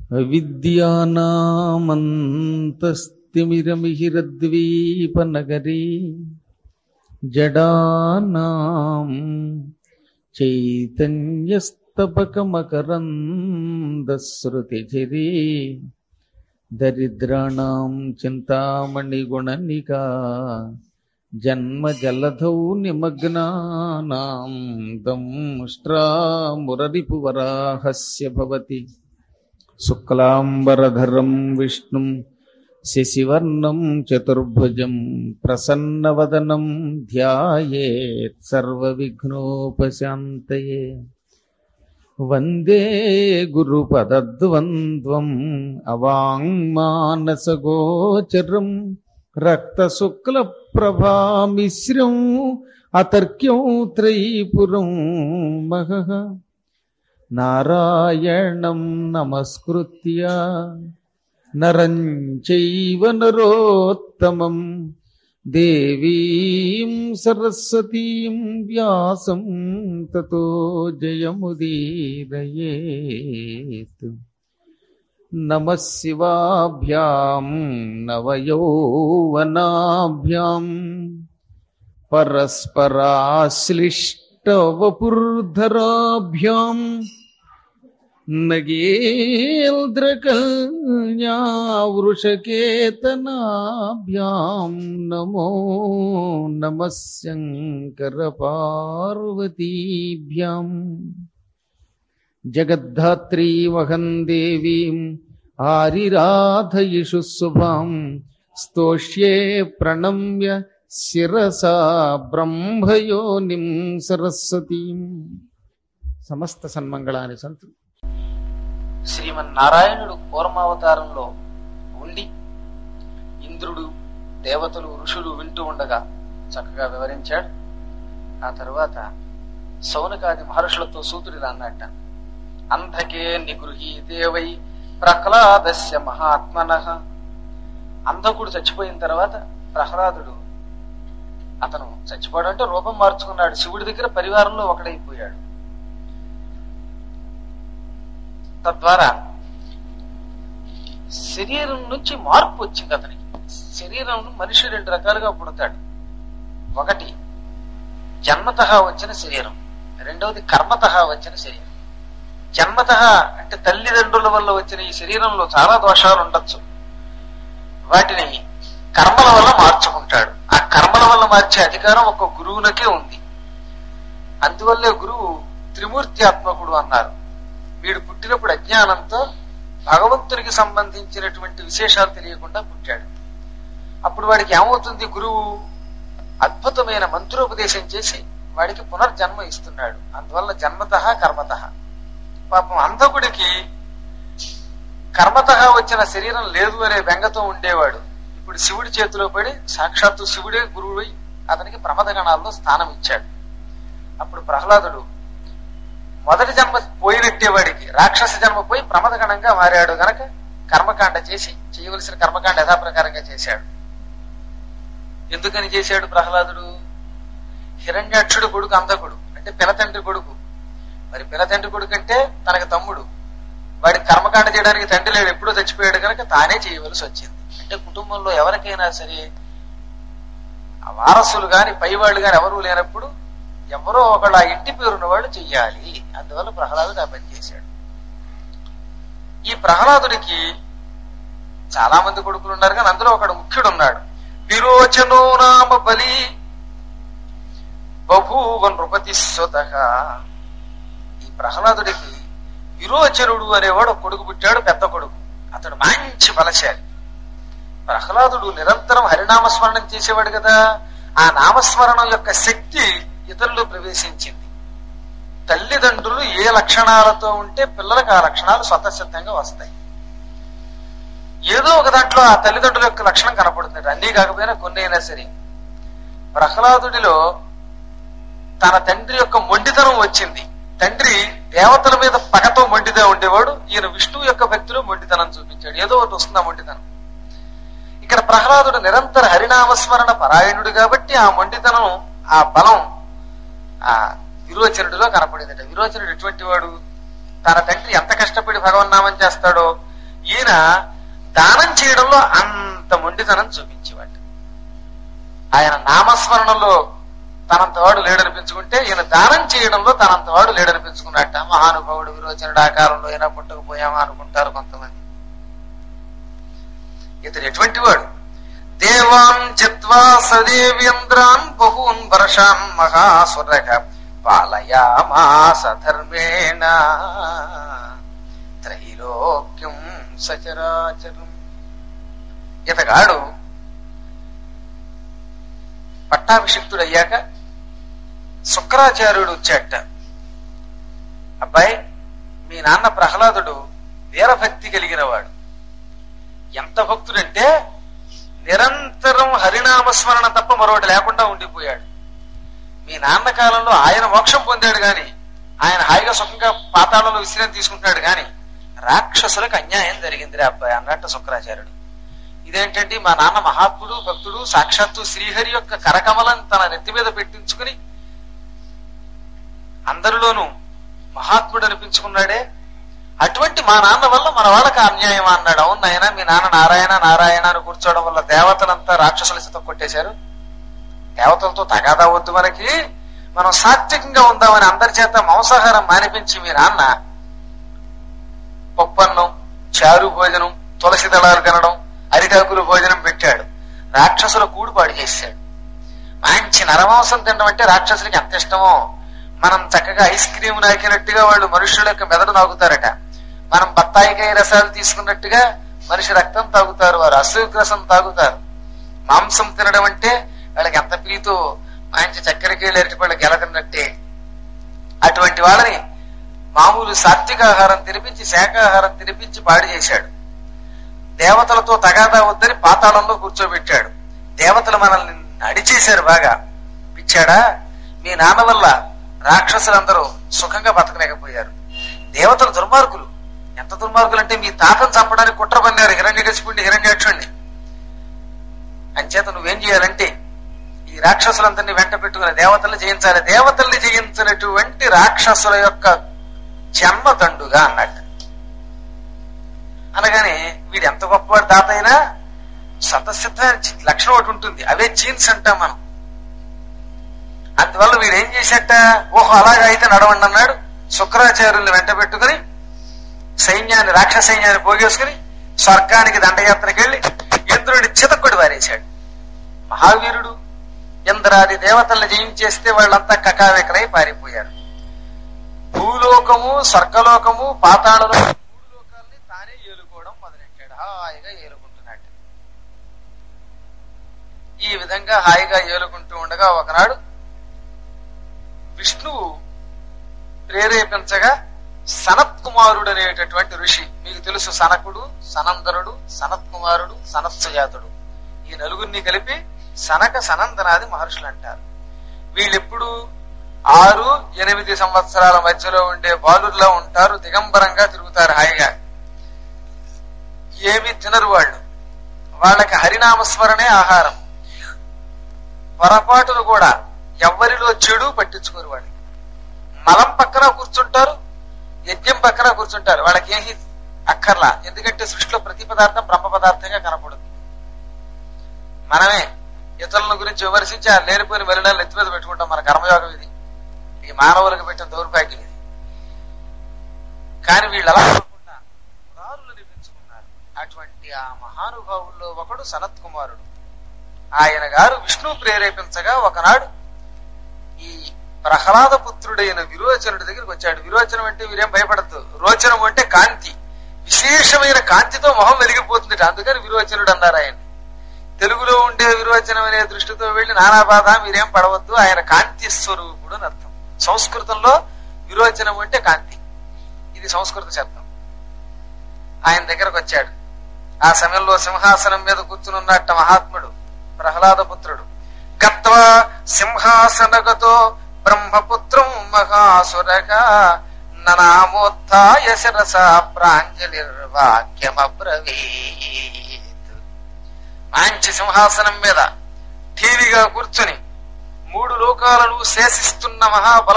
విద్యానామంతస్తిమిరమిహిరద్వీపనగరీ జడానాం చైతన్యస్తపకమకరందశ్రుతిచిరీ దరిద్రాణం చింతామణిగుణనికా జన్మజలధౌ నిమగ్నానాం దంష్ట్రామురరిపువరాహస్య భవతి శుక్లాంబరధరం విష్ణుం శశివర్ణం చతుర్భుజం ప్రసన్నవదనం ధ్యాయేత్ సర్వవిఘ్నోపశాంతయే వందే గురుపదద్వంద్వం అవాంగ్మానసగోచరం రక్తశుక్లప్రభామిశ్రం అతర్క్యం త్రైపురం మహః నారాయణం నమస్కృత్య నరం చైవ నరోత్తమం దేవీం సరస్వతీం వ్యాసం తతో జయముదీరయేత్ నమ శివాభ్యాం నవయౌవనాభ్యాం పరస్పరాశ్లిష్టవపుర్ధరాభ్యాం నగేంద్రకల్యావృషకేతనాభ్యాం నమో నమ శంకరపార్వతీభ్యాం జగద్ధాత్రీమహం దేవీం ఆరిరాధయిషు శుభాం స్తోష్యే ప్రణమ్య శిరసా బ్రహ్మయోనిం సరస్వతీం సమస్త సన్మంగళాని సంతు శ్రీమన్నారాయణుడు కూర్మావతారంలో ఉండి ఇంద్రుడు దేవతలు ఋషులు వింటూ ఉండగా చక్కగా వివరించాడు ఆ తరువాత సౌనకాది మహర్షులతో సూతుడిలా అన్నట్ట అంధకే నిగృహీదేవై ప్రహ్లాదస్య మహాత్మన అంధకుడు చచ్చిపోయిన తర్వాత ప్రహ్లాదుడు అతను చచ్చిపోవడం అంటే రూపం మార్చుకున్నాడు శివుడి దగ్గర పరివారంలో ఒకడైపోయాడు తద్వారా శరీరం నుంచి మార్పు వచ్చింది అతనికి శరీరం మనిషి రెండు రకాలుగా పుడతాడు ఒకటి జన్మత వచ్చిన శరీరం రెండవది కర్మత వచ్చిన శరీరం జన్మత అంటే తల్లిదండ్రుల వల్ల వచ్చిన ఈ శరీరంలో చాలా దోషాలు ఉండొచ్చు వాటిని కర్మల వల్ల మార్చుకుంటాడు ఆ కర్మల వల్ల మార్చే అధికారం ఒక గురువులకే ఉంది అందువల్లే గురువు త్రిమూర్త్యాత్మకుడు అన్నారు వీడు పుట్టినప్పుడు అజ్ఞానంతో భగవంతునికి సంబంధించినటువంటి విశేషాలు తెలియకుండా పుట్టాడు అప్పుడు వాడికి ఏమవుతుంది గురువు అద్భుతమైన మంత్రోపదేశం చేసి వాడికి పునర్జన్మ ఇస్తున్నాడు అందువల్ల జన్మత కర్మత పాపం అంధకుడికి కర్మత వచ్చిన శరీరం లేదు అనే బెంగతో ఉండేవాడు ఇప్పుడు శివుడి చేతిలో పడి సాక్షాత్తు శివుడే గురువై అతనికి ప్రమద గణాల్లో స్థానం ఇచ్చాడు అప్పుడు ప్రహ్లాదుడు మొదటి జన్మ పోయినట్టే వాడికి రాక్షస జన్మ పోయి ప్రమదగణంగా మారాడు గనక కర్మకాండ చేసి చేయవలసిన కర్మకాండ యథాప్రకారంగా చేశాడు ఎందుకని చేశాడు ప్రహ్లాదుడు హిరణ్యాక్షుడు కొడుకు అంధకుడు అంటే పిలతండ్రి కొడుకు మరి పిలతండ్రి కొడుకు అంటే తనకి తమ్ముడు వాడి కర్మకాండ చేయడానికి తండ్రి లేడు ఎప్పుడో చచ్చిపోయాడు కనుక తానే చేయవలసి వచ్చింది అంటే కుటుంబంలో ఎవరికైనా సరే ఆ వారసులు గాని పైవాళ్ళు గాని ఎవరూ లేనప్పుడు ఎవరో ఒకళ్ళు ఆ ఇంటి పేరున్న వాళ్ళు చెయ్యాలి అందువల్ల ప్రహ్లాదుడు ఆ పని చేశాడు ఈ ప్రహ్లాదుడికి చాలా మంది కొడుకులు ఉన్నారు కానీ అందులో ఒకడు ముఖ్యుడు ఉన్నాడు విరోచనో నామ బలి బభూవ నృపతి ఈ ప్రహ్లాదుడికి విరోచనుడు అనేవాడు ఒక కొడుకు పుట్టాడు పెద్ద కొడుకు అతడు మంచి బలశాలి ప్రహ్లాదుడు నిరంతరం హరినామస్మరణం చేసేవాడు కదా ఆ నామస్మరణం యొక్క శక్తి ఇతరులు ప్రవేశించింది తల్లిదండ్రులు ఏ లక్షణాలతో ఉంటే పిల్లలకు ఆ లక్షణాలు స్వతసిద్ధంగా వస్తాయి ఏదో ఒక దాంట్లో ఆ తల్లిదండ్రుల యొక్క లక్షణం కనపడుతుంది అన్నీ కాకపోయినా కొన్ని అయినా సరే ప్రహ్లాదుడిలో తన తండ్రి యొక్క మొండితనం వచ్చింది తండ్రి దేవతల మీద పగతో మొండిగా ఉండేవాడు ఈయన విష్ణువు యొక్క భక్తిలో మొండితనం చూపించాడు ఏదో ఒకటి వస్తుంది ఆ మొండితనం ఇక్కడ ప్రహ్లాదుడు నిరంతర హరినామస్మరణ పరాయణుడు కాబట్టి ఆ మొండితనం ఆ బలం ఆ విరోచనుడిలో కనపడిందట విరోచనుడు ఎటువంటి వాడు తన తండ్రి ఎంత కష్టపడి భగవన్నామం చేస్తాడో ఈయన దానం చేయడంలో అంత మొండితనం చూపించేవాడు ఆయన నామస్మరణలో తనంత వాడు లేడనిపించుకుంటే ఈయన దానం చేయడంలో తనంత వాడు లేడనిపించుకున్నట్ట మహానుభావుడు విరోచనుడు ఆకారంలో అయినా పుట్టకపోయామా అనుకుంటారు కొంతమంది ఇతడు ఎటువంటి వాడు దేవాన్ చిత్వా సదేవేంద్రాన్ బహూన్ వర్షాన్ మహాసురగ పాలయామాస ధర్మేణ త్రైలోక్యం సచరాచరం ఇతగాడు పట్టాభిషిక్తుడు అయ్యాక శుక్రాచార్యుడు వచ్చాట అబ్బాయి మీ నాన్న ప్రహ్లాదుడు వీరభక్తి కలిగిన వాడు ఎంత భక్తుడంటే నిరంతరం హరినామస్మరణ తప్ప మరొకటి లేకుండా ఉండిపోయాడు మీ నాన్న కాలంలో ఆయన మోక్షం పొందాడు గాని ఆయన హాయిగా సుఖంగా పాతాళంలో విశ్రాంతి తీసుకుంటున్నాడు గాని రాక్షసులకు అన్యాయం జరిగిందిరే అబ్బాయి అన్నట్టు శుక్రాచార్యుడు ఇదేంటంటే మా నాన్న మహాత్ముడు భక్తుడు సాక్షాత్తు శ్రీహరి యొక్క కరకమలం తన నెత్తి మీద పెట్టించుకుని అందరిలోనూ మహాత్ముడు అనిపించుకున్నాడే అటువంటి మా నాన్న వల్ల మన వాళ్ళకి అన్యాయం అన్నాడు అవును నాయన మీ నాన్న నారాయణ నారాయణ అని కూర్చోవడం వల్ల దేవతలంతా రాక్షసుల చేత కొట్టేశారు దేవతలతో తగాదా వద్దు మనకి మనం సాత్వికంగా ఉందామని అందరి చేత మాంసాహారం మానిపించి మీ నాన్న పప్పన్నం చారు భోజనం తులసి దళాలు కనడం అరిటాకులు భోజనం పెట్టాడు రాక్షసుల కూడుపాడు చేశాడు మంచి నరమాంసం తినడం అంటే రాక్షసులకి ఎంత ఇష్టమో మనం చక్కగా ఐస్ క్రీమ్ నాకినట్టుగా వాళ్ళు మనుషుల యొక్క మెదడు నాగుతారట మనం బత్తాయికాయ రసాలు తీసుకున్నట్టుగా మనిషి రక్తం తాగుతారు వారు అసూక్ రసం తాగుతారు మాంసం తినడం అంటే వాళ్ళకి ఎంత ప్రీతో మంచి చక్కెరకి అరటిపళ్ళు గెలకన్నట్టే అటువంటి వాళ్ళని మామూలు సాత్విక ఆహారం తినిపించి శాకాహారం తినిపించి పాడు చేశాడు దేవతలతో తగాదా వద్దని పాతాళంలో కూర్చోబెట్టాడు దేవతలు మనల్ని అడిచేశారు బాగా పిచ్చాడా మీ నాన్న వల్ల రాక్షసులందరూ సుఖంగా బతకలేకపోయారు దేవతలు దుర్మార్గులు ఎంత దుర్మార్గులు అంటే మీ తాతను చంపడానికి కుట్ర పన్నారు హిరణ్యకశిపుణ్ణి హిరణ్యాక్షుణ్ణి అంచేత నువ్వేం చేయాలంటే ఈ రాక్షసులందరినీ వెంట పెట్టుకుని దేవతల్ని జయించాలి దేవతల్ని జయించినటువంటి రాక్షసుల యొక్క జన్మదండుగా అన్నట్టు అనగానే వీడు ఎంత గొప్పవాడు తాత అయినా సతసిద్ధ లక్షణం ఒకటి ఉంటుంది అవే జీన్స్ అంటాం మనం అందువల్ల వీడు ఏం చేసేట ఓహో అలాగా అయితే నడవండి అన్నాడు శుక్రాచార్యుల్ని వెంట పెట్టుకుని సైన్యాన్ని రాక్షస సైన్యాన్ని పోగేసుకుని స్వర్గానికి దండయాత్రకి వెళ్లి ఇంద్రుడి చితక్కుడి వారేశాడు మహావీరుడు ఇంద్రాది దేవతల్ని జయించేస్తే వాళ్ళంతా కకావికలై పారిపోయారు భూలోకము స్వర్గలోకము పాతాళలో మూడు లోకాల్ని తానే ఏలుకోవడం మొదలెట్టాడు హాయిగా ఏలుకుంటున్నాడు ఈ విధంగా హాయిగా ఏలుకుంటూ ఉండగా ఒకనాడు విష్ణువు ప్రేరేపించగా సనత్ కుమారుడు అనేటటువంటి ఋషి మీకు తెలుసు సనకుడు సనందరుడు సనత్ కుమారుడు సనత్సజాతుడు ఈ నలుగురిని కలిపి సనక సనందనాది మహర్షులు అంటారు వీళ్ళెప్పుడు ఆరు ఎనిమిది సంవత్సరాల మధ్యలో ఉండే బాలుర్లా ఉంటారు దిగంబరంగా తిరుగుతారు హాయిగా ఏమి తినరు వాళ్ళు వాళ్ళకి హరినామస్మరణే ఆహారం పొరపాటును కూడా ఎవ్వరిలో చెడు పట్టించుకోరు వాళ్ళకి మలం పక్కన కూర్చుంటారు యజ్ఞం పక్కన కూర్చుంటారు వాళ్ళకి ఏమి అక్కర్లా ఎందుకంటే సృష్టిలో ప్రతి పదార్థం బ్రహ్మ పదార్థంగా కనపడుతుంది మనమే ఇతరుల గురించి విమర్శించి ఆ లేనిపోయిన వెళ్ళడాలు ఎత్తి మీద పెట్టుకుంటాం మన కర్మయోగం ఇది ఈ మానవులకు పెట్టిన దౌర్భాగ్యం ఇది కానీ వీళ్ళు అలా కాకుండా పురారులు నిర్మించుకున్నారు అటువంటి ఆ మహానుభావుల్లో ఒకడు సనత్ కుమారుడు ఆయన గారు విష్ణు ప్రేరేపించగా ఒకనాడు ఈ ప్రహ్లాద పుత్రుడైన విరోచనుడి దగ్గరికి వచ్చాడు విరోచనం అంటే మీరేం భయపడద్దు రోచనం అంటే కాంతి విశేషమైన కాంతితో మొహం వెలిగిపోతుంది అందుకని విరోచనుడు అన్నారు ఆయన తెలుగులో ఉండే విరోచనం అనే దృష్టితో వెళ్లి నానా బాధ మీరేం పడవద్దు ఆయన కాంతి స్వరూపుడు అని అర్థం సంస్కృతంలో విరోచనం అంటే కాంతి ఇది సంస్కృత శబ్దం ఆయన దగ్గరకు వచ్చాడు ఆ సమయంలో సింహాసనం మీద కూర్చునున్నట్ట మహాత్ముడు ప్రహ్లాద పుత్రుడు గత్వా సింహాసనగతో బ్రహ్మపుత్రం మహాసురగా ననామోత్థాయ శిరస ప్రాంజలిర్వాక్యమబ్రవీత్ మంచి సింహాసనం మీద ఠీవిగా కూర్చుని మూడు లోకాలను శేషిస్తున్న మహాబల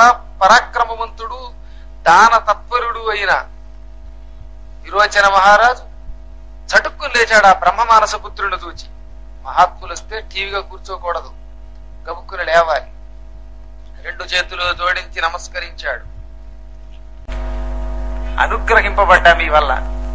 పరాక్రమవంతుడు దాన తత్పరుడు అయిన విరోచన మహారాజు ప్రహ్లాదుడు లేచాడు ఆ బ్రహ్మమానస పుత్రుని చూచి మహాత్ములు వస్తే టీవీగా కూర్చోకూడదు గబుక్కుని లేవాలి రెండు చేతులు జోడించి నమస్కరించాడు అనుగ్రహింపబడ్డా మీ వల్ల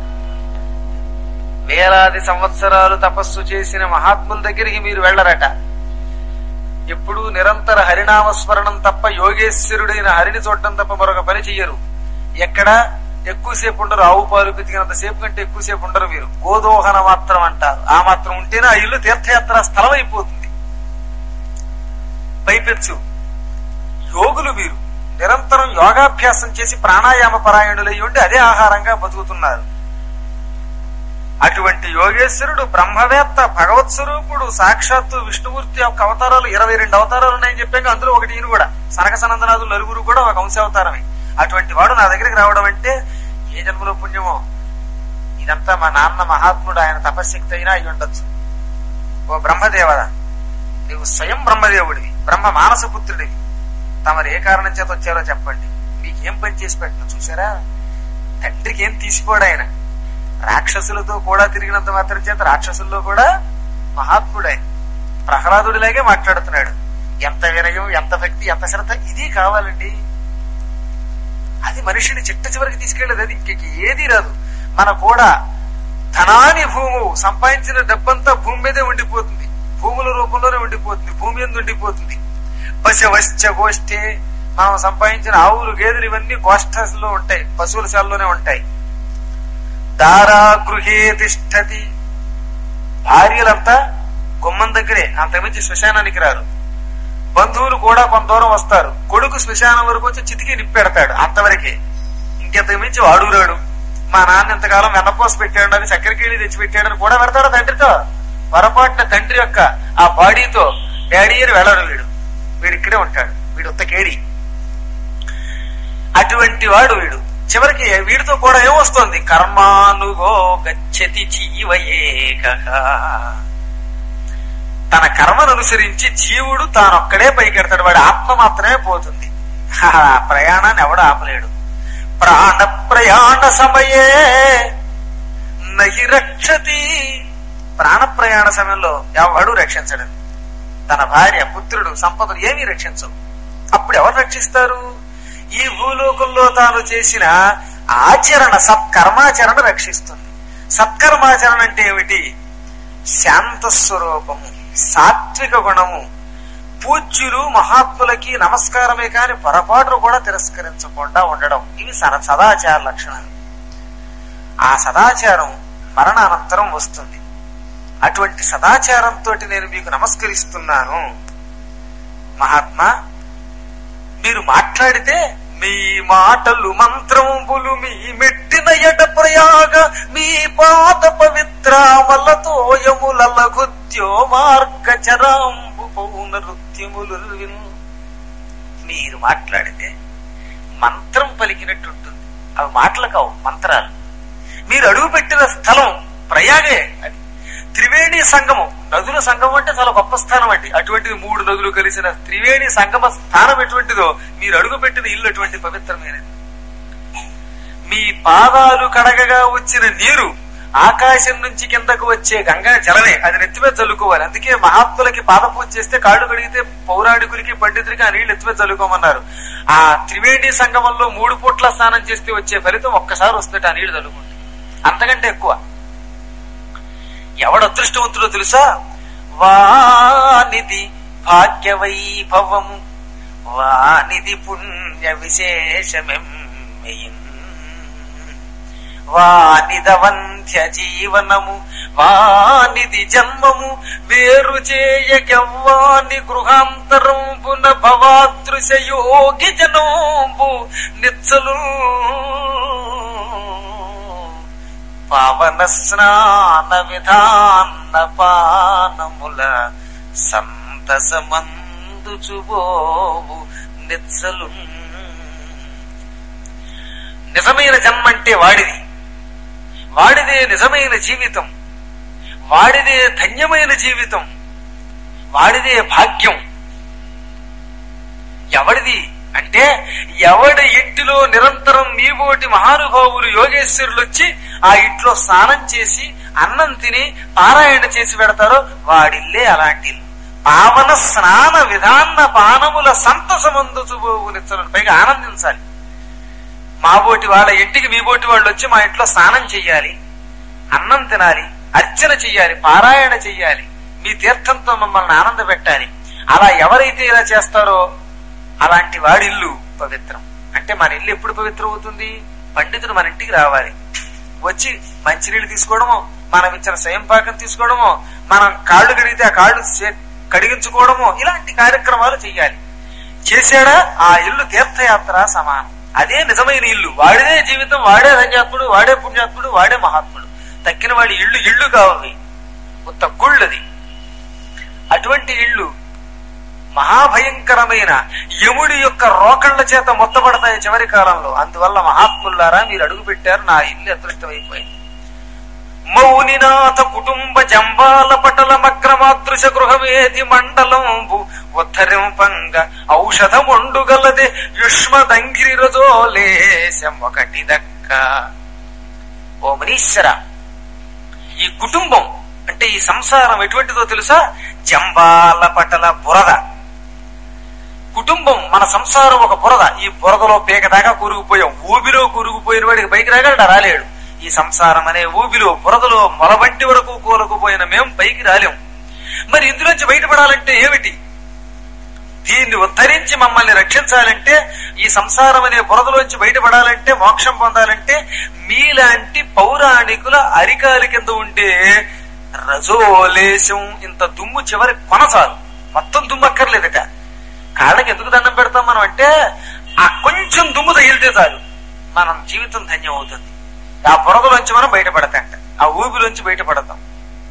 వేలాది సంవత్సరాలు తపస్సు చేసిన మహాత్ముల దగ్గరికి మీరు వెళ్ళరట ఎప్పుడు నిరంతర హరినామస్మరణం తప్ప యోగేశ్వరుడైన హరిని చూడటం తప్ప మరొక పని చెయ్యరు ఎక్కడ ఎక్కువసేపు ఉండరు ఆవు పాలు పితికినంత సేపు కంటే ఎక్కువసేపు ఉండరు మీరు గోదోహన మాత్రం అంటారు ఆ మాత్రం ఉంటేనే ఆ ఇల్లు తీర్థయాత్ర స్థలం అయిపోతుంది పైపెచ్చు యోగులు మీరు నిరంతరం యోగాభ్యాసం చేసి ప్రాణాయామ పరాయణులై ఉండి అదే ఆహారంగా బతుకుతున్నారు అటువంటి యోగేశ్వరుడు బ్రహ్మవేత్త భగవత్ స్వరూపుడు సాక్షాత్తు విష్ణుమూర్తి యొక్క అవతారాలు ఇరవై రెండు అవతారాలు ఉన్నాయని చెప్పాక అందులో ఒకటి ఈయన కూడా సనక సనందనాథులు నలుగురు కూడా ఒక అంశావతారమే అటువంటి వాడు నా దగ్గరికి రావడం అంటే ఏ జన్మలో పుణ్యమో ఇదంతా మా నాన్న మహాత్ముడు ఆయన తపశక్తి అయినా అయి ఉండొచ్చు ఓ బ్రహ్మదేవద నీవు స్వయం బ్రహ్మదేవుడివి బ్రహ్మ మానసపుత్రుడివి తమరు ఏ కారణం చేత వచ్చారో చెప్పండి మీకేం పని చేసి పెట్టను చూసారా తండ్రికి ఏం తీసిపోడు ఆయన రాక్షసులతో కూడా తిరిగినంత మాత్రం చేత రాక్షసుల్లో కూడా మహాత్ముడే ప్రహ్లాదుడిలాగే మాట్లాడుతున్నాడు ఎంత వినయం ఎంత భక్తి ఎంత శ్రద్ధ ఇది కావాలండి అది మనిషిని చిట్ట చివరికి తీసుకెళ్లేదు అది ఇంక ఏది రాదు మన కూడా ధనాని భూము సంపాదించిన డబ్బంతా భూమి మీదే ఉండిపోతుంది భూముల రూపంలోనే ఉండిపోతుంది భూమి ఎందు ఉండిపోతుంది పశవశ్చ గోష్ఠే మనం సంపాదించిన ఆవులు గేదెలు ఇవన్నీ గోష్ఠలో ఉంటాయి పశువుల శాలలోనే ఉంటాయి దారా గృహే తిష్టతి భార్యలంతా గుమ్మం దగ్గరే అంతకుమించి శ్మశానానికి రారు బంధువులు కూడా కొంత దూరం వస్తారు కొడుకు శ్మశానం వరకు వచ్చి చితికి నిప్పెడతాడు అంతవరకే ఇంకెంతకు మించి వాడు రాడు మా నాన్న ఇంతకాలం వెన్నపోస పెట్టాడు అని చక్కెరకేళి తెచ్చి పెట్టాడని కూడా పెడతాడు తండ్రితో పొరపాటున తండ్రి యొక్క ఆ బాడీతో డాడీ అని వెళ్ళడు వీడు వీడు ఇక్కడే ఉంటాడు వీడు ఉత్త కేడి అటువంటి వాడు వీడు చివరికి వీడితో కూడా ఏమొస్తోంది కర్మానుగో గచ్చతి జీవయేక తన కర్మను అనుసరించి జీవుడు తానొక్కడే పైకెడతాడు వాడి ఆత్మ మాత్రమే పోతుంది ఆ ప్రయాణాన్ని ఎవడు ఆపలేడు ప్రాణ ప్రయాణ సమయే నహి రక్షతి ప్రాణ ప్రయాణ సమయంలో ఎవడు రక్షించడు తన భార్య పుత్రుడు సంపదలు ఏమీ రక్షించవు అప్పుడు ఎవరు రక్షిస్తారు ఈ భూలోకంలో తాను చేసిన ఆచరణ సత్కర్మాచరణ రక్షిస్తుంది సత్కర్మాచరణ అంటే ఏమిటి శాంత స్వరూపము సాత్విక గుణము పూజ్యులు మహాత్ములకి నమస్కారమే కాని పొరపాటును కూడా తిరస్కరించకుండా ఉండడం ఇవి సన సదాచార లక్షణాలు ఆ సదాచారం మరణానంతరం వస్తుంది అటువంటి సదాచారంతో నేను మీకు నమస్కరిస్తున్నాను మహాత్మా మీరు మాట్లాడితే మీ మాటలు మంత్రములు మీ మెట్టిన ఎడ ప్రయాగ మీ పాద పవిత్రామలతో యముల లఘుద్యో మార్గ చరాంబు పౌన నృత్యములు మీరు మాట్లాడితే మంత్రం పలికినట్టుంటుంది అవి మాటలు కావు మంత్రాలు మీరు అడుగు పెట్టిన స్థలం ప్రయాగే అది త్రివేణి సంగమం నదుల సంగమం అంటే చాలా గొప్ప స్థానం అండి అటువంటిది మూడు నదులు కలిసిన త్రివేణి సంగమ స్థానం ఎటువంటిదో మీరు అడుగు పెట్టిన ఇల్లు అటువంటి పవిత్రమైనది మీ పాదాలు కడగగా వచ్చిన నీరు ఆకాశం నుంచి కిందకు వచ్చే గంగా జలమే అది నెత్తిమే చల్లుకోవాలి అందుకే మహాత్ములకి పాద పూజ చేస్తే కాళ్ళు కడిగితే పౌరాణికులకి పండితులకి ఆ నీళ్లు ఎత్తిమే చల్లుకోమన్నారు ఆ త్రివేణి సంగమంలో మూడు పూట్ల స్నానం చేస్తే వచ్చే ఫలితం ఒక్కసారి వస్తుంటే ఆ నీళ్లు చల్లుకుంటే అంతకంటే ఎక్కువ ఎవడు అదృష్టవంతుడో తెలుసా వానిది భాగ్య వైభవము వానిది పుణ్య విశేషమెమ్మెయిన్ వానిదవంధ్య జీవనము వానిది జన్మము వేరు చేయగవ్వాని గృహాంతరంబున భవాదృశ యోగి జనంబు నిచ్చలు పవన స్నాన విధాన పానముల సంతసమందుచుబోవు నిచ్చలు నిజమైన జన్మ అంటే వాడిది వాడిదే నిజమైన జీవితం వాడిదే ధన్యమైన జీవితం వాడిదే భాగ్యం ఎవడిది అంటే ఎవడి ఇంటిలో నిరంతరం నీబోటి మహానుభావులు యోగేశ్వరులు వచ్చి ఆ ఇంట్లో స్నానం చేసి అన్నం తిని పారాయణ చేసి పెడతారో వాడిల్లే అలాంటి ఇల్లు. పావన స్నాన విధాన పానముల సంతసమందు చూపునిచ్చలను పైగా ఆనందించాలి మా బోటి వాళ్ళ ఇంటికి మీ బోటి వాళ్ళు వచ్చి మా ఇంట్లో స్నానం చెయ్యాలి అన్నం తినాలి అర్చన చెయ్యాలి పారాయణ చెయ్యాలి మీ తీర్థంతో మమ్మల్ని ఆనంద పెట్టాలి అలా ఎవరైతే ఇలా చేస్తారో అలాంటి వాడి ఇల్లు పవిత్రం అంటే మన ఇల్లు ఎప్పుడు పవిత్రం అవుతుంది పండితుడు మన ఇంటికి రావాలి వచ్చి మంచినీళ్ళు తీసుకోవడమో మనం ఇచ్చిన స్వయం పాకం తీసుకోవడమో మనం కాళ్ళు కడిగితే ఆ కాళ్ళు సే- కడిగించుకోవడమో ఇలాంటి కార్యక్రమాలు చెయ్యాలి చేశాడా ఆ ఇల్లు తీర్థయాత్ర సమానం అదే నిజమైన ఇల్లు వాడే జీవితం వాడే ధన్యాత్ముడు వాడే పుణ్యాత్ముడు వాడే మహాత్ముడు తక్కిన వాడి ఇల్లు ఇల్లు కావాలి ఉత్త గుళ్ళది అటువంటి ఇల్లు మహాభయంకరమైన యముడి యొక్క రోకళ్ల చేత మొత్తపడతాయి చివరి కాలంలో అందువల్ల మహాత్ములారా మీరు అడుగు పెట్టారు నా ఇల్లు అదృష్టమైపోయింది మౌనినాథ కుటుంబ జంబాల పటల మగ్రమాదృశ గృహమేది మండలంబు ఉద్ధరింపంగ ఔషధముండుగలదే యుష్మదంగిరి రజోలేశం ఒకటి దక్క ఓ మనీశ్వర ఈ కుటుంబం అంటే ఈ సంసారం ఎటువంటిదో తెలుసా జంబాల పటల బురద కుటుంబం మన సంసారం ఒక బురద ఈ బురదలో పీక దాకా కూరుకుపోయాం ఊబిలో కూరుకుపోయిన వాడికి పైకి రాగలడా రాలేడు ఈ సంసారం అనే ఊబిలో బురదలో మొలబంటి వరకు కూలకుపోయిన మేం పైకి రాలేం మరి ఇందులోంచి బయటపడాలంటే ఏమిటి దీన్ని ఉద్ధరించి మమ్మల్ని రక్షించాలంటే ఈ సంసారం అనే బురదలోంచి బయటపడాలంటే మోక్షం పొందాలంటే మీలాంటి పౌరాణికుల అరికాలి కింద ఉండే రజోలేశం ఇంత దుమ్ము చివరి కొనసాలు మొత్తం దుమ్ము అక్కర్లేదట కాళ్ళకి ఎందుకు దండం పెడతాం మనం అంటే ఆ కొంచెం దుమ్ము తగిలితే చాలు మనం జీవితం ధన్యం అవుతుంది ఆ బురదలోంచి మనం బయటపడతాంట ఆ ఊబిలోంచి బయటపడతాం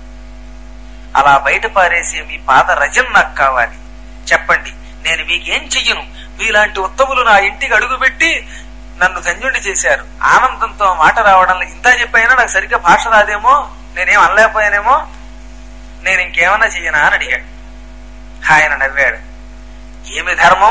అలా బయట పారేసే మీ పాద రజం నాకు కావాలి చెప్పండి నేను మీకేం చెయ్యను మీలాంటి ఉత్తములు నా ఇంటికి అడుగుపెట్టి నన్ను ధన్యుణ్ణి చేశారు ఆనందంతో మాట రావడం ఇంత చెప్పైనా నాకు సరిగ్గా భాష రాదేమో నేనేం అనలేకపోయానేమో నేను ఇంకేమన్నా చెయ్యనా అని అడిగాడు ఆయన నవ్వాడు ఏమి ధర్మం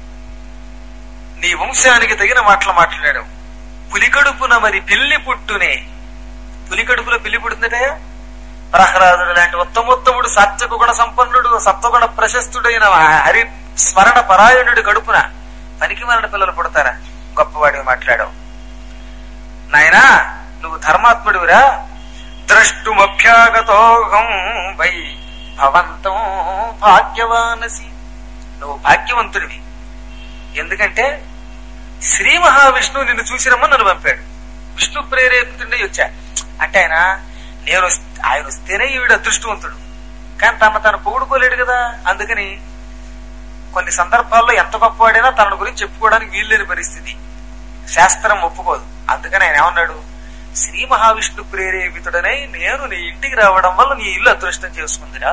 నీ వంశానికి తగిన మాటలు మాట్లాడాడు పులికడుపున మరి పిల్లి పుట్టునే పులికడుపులో పిల్లి పుడుతుందటయా ప్రహ్లాదుడు లాంటి ఉత్తమోత్తముడు సాత్విక గుణ సంపన్నుడు సత్వగుణ ప్రశస్తుడైన హరి స్మరణ పరాయణుడి కడుపున పనికి మరణ పిల్లలు పుడతారా గొప్పవాడివి మాట్లాడావు నాయనా నువ్వు ధర్మాత్ముడివిరా ద్రష్టుమభ్యాగతోహం వై భవంతం భాగ్యవానసి నువ్వు భాగ్యవంతుడివి ఎందుకంటే శ్రీ మహావిష్ణువు నిన్ను చూసిరమ్మని నన్ను పంపాడు విష్ణు ప్రేరేపితుండే వచ్చా అంటే ఆయన నేను వస్- ఆయన వస్తేనే ఈవిడ అదృష్టవంతుడు కానీ తన తను పొగుడుకోలేడు కదా అందుకని కొన్ని సందర్భాల్లో ఎంత గొప్పవాడైనా తన గురించి చెప్పుకోవడానికి వీల్లేని పరిస్థితి శాస్త్రం ఒప్పుకోదు అందుకని ఆయన ఏమన్నాడు శ్రీ మహావిష్ణు ప్రేరేపితుడనై నేను నీ ఇంటికి రావడం వల్ల నీ ఇల్లు అదృష్టం చేసుకుందిరా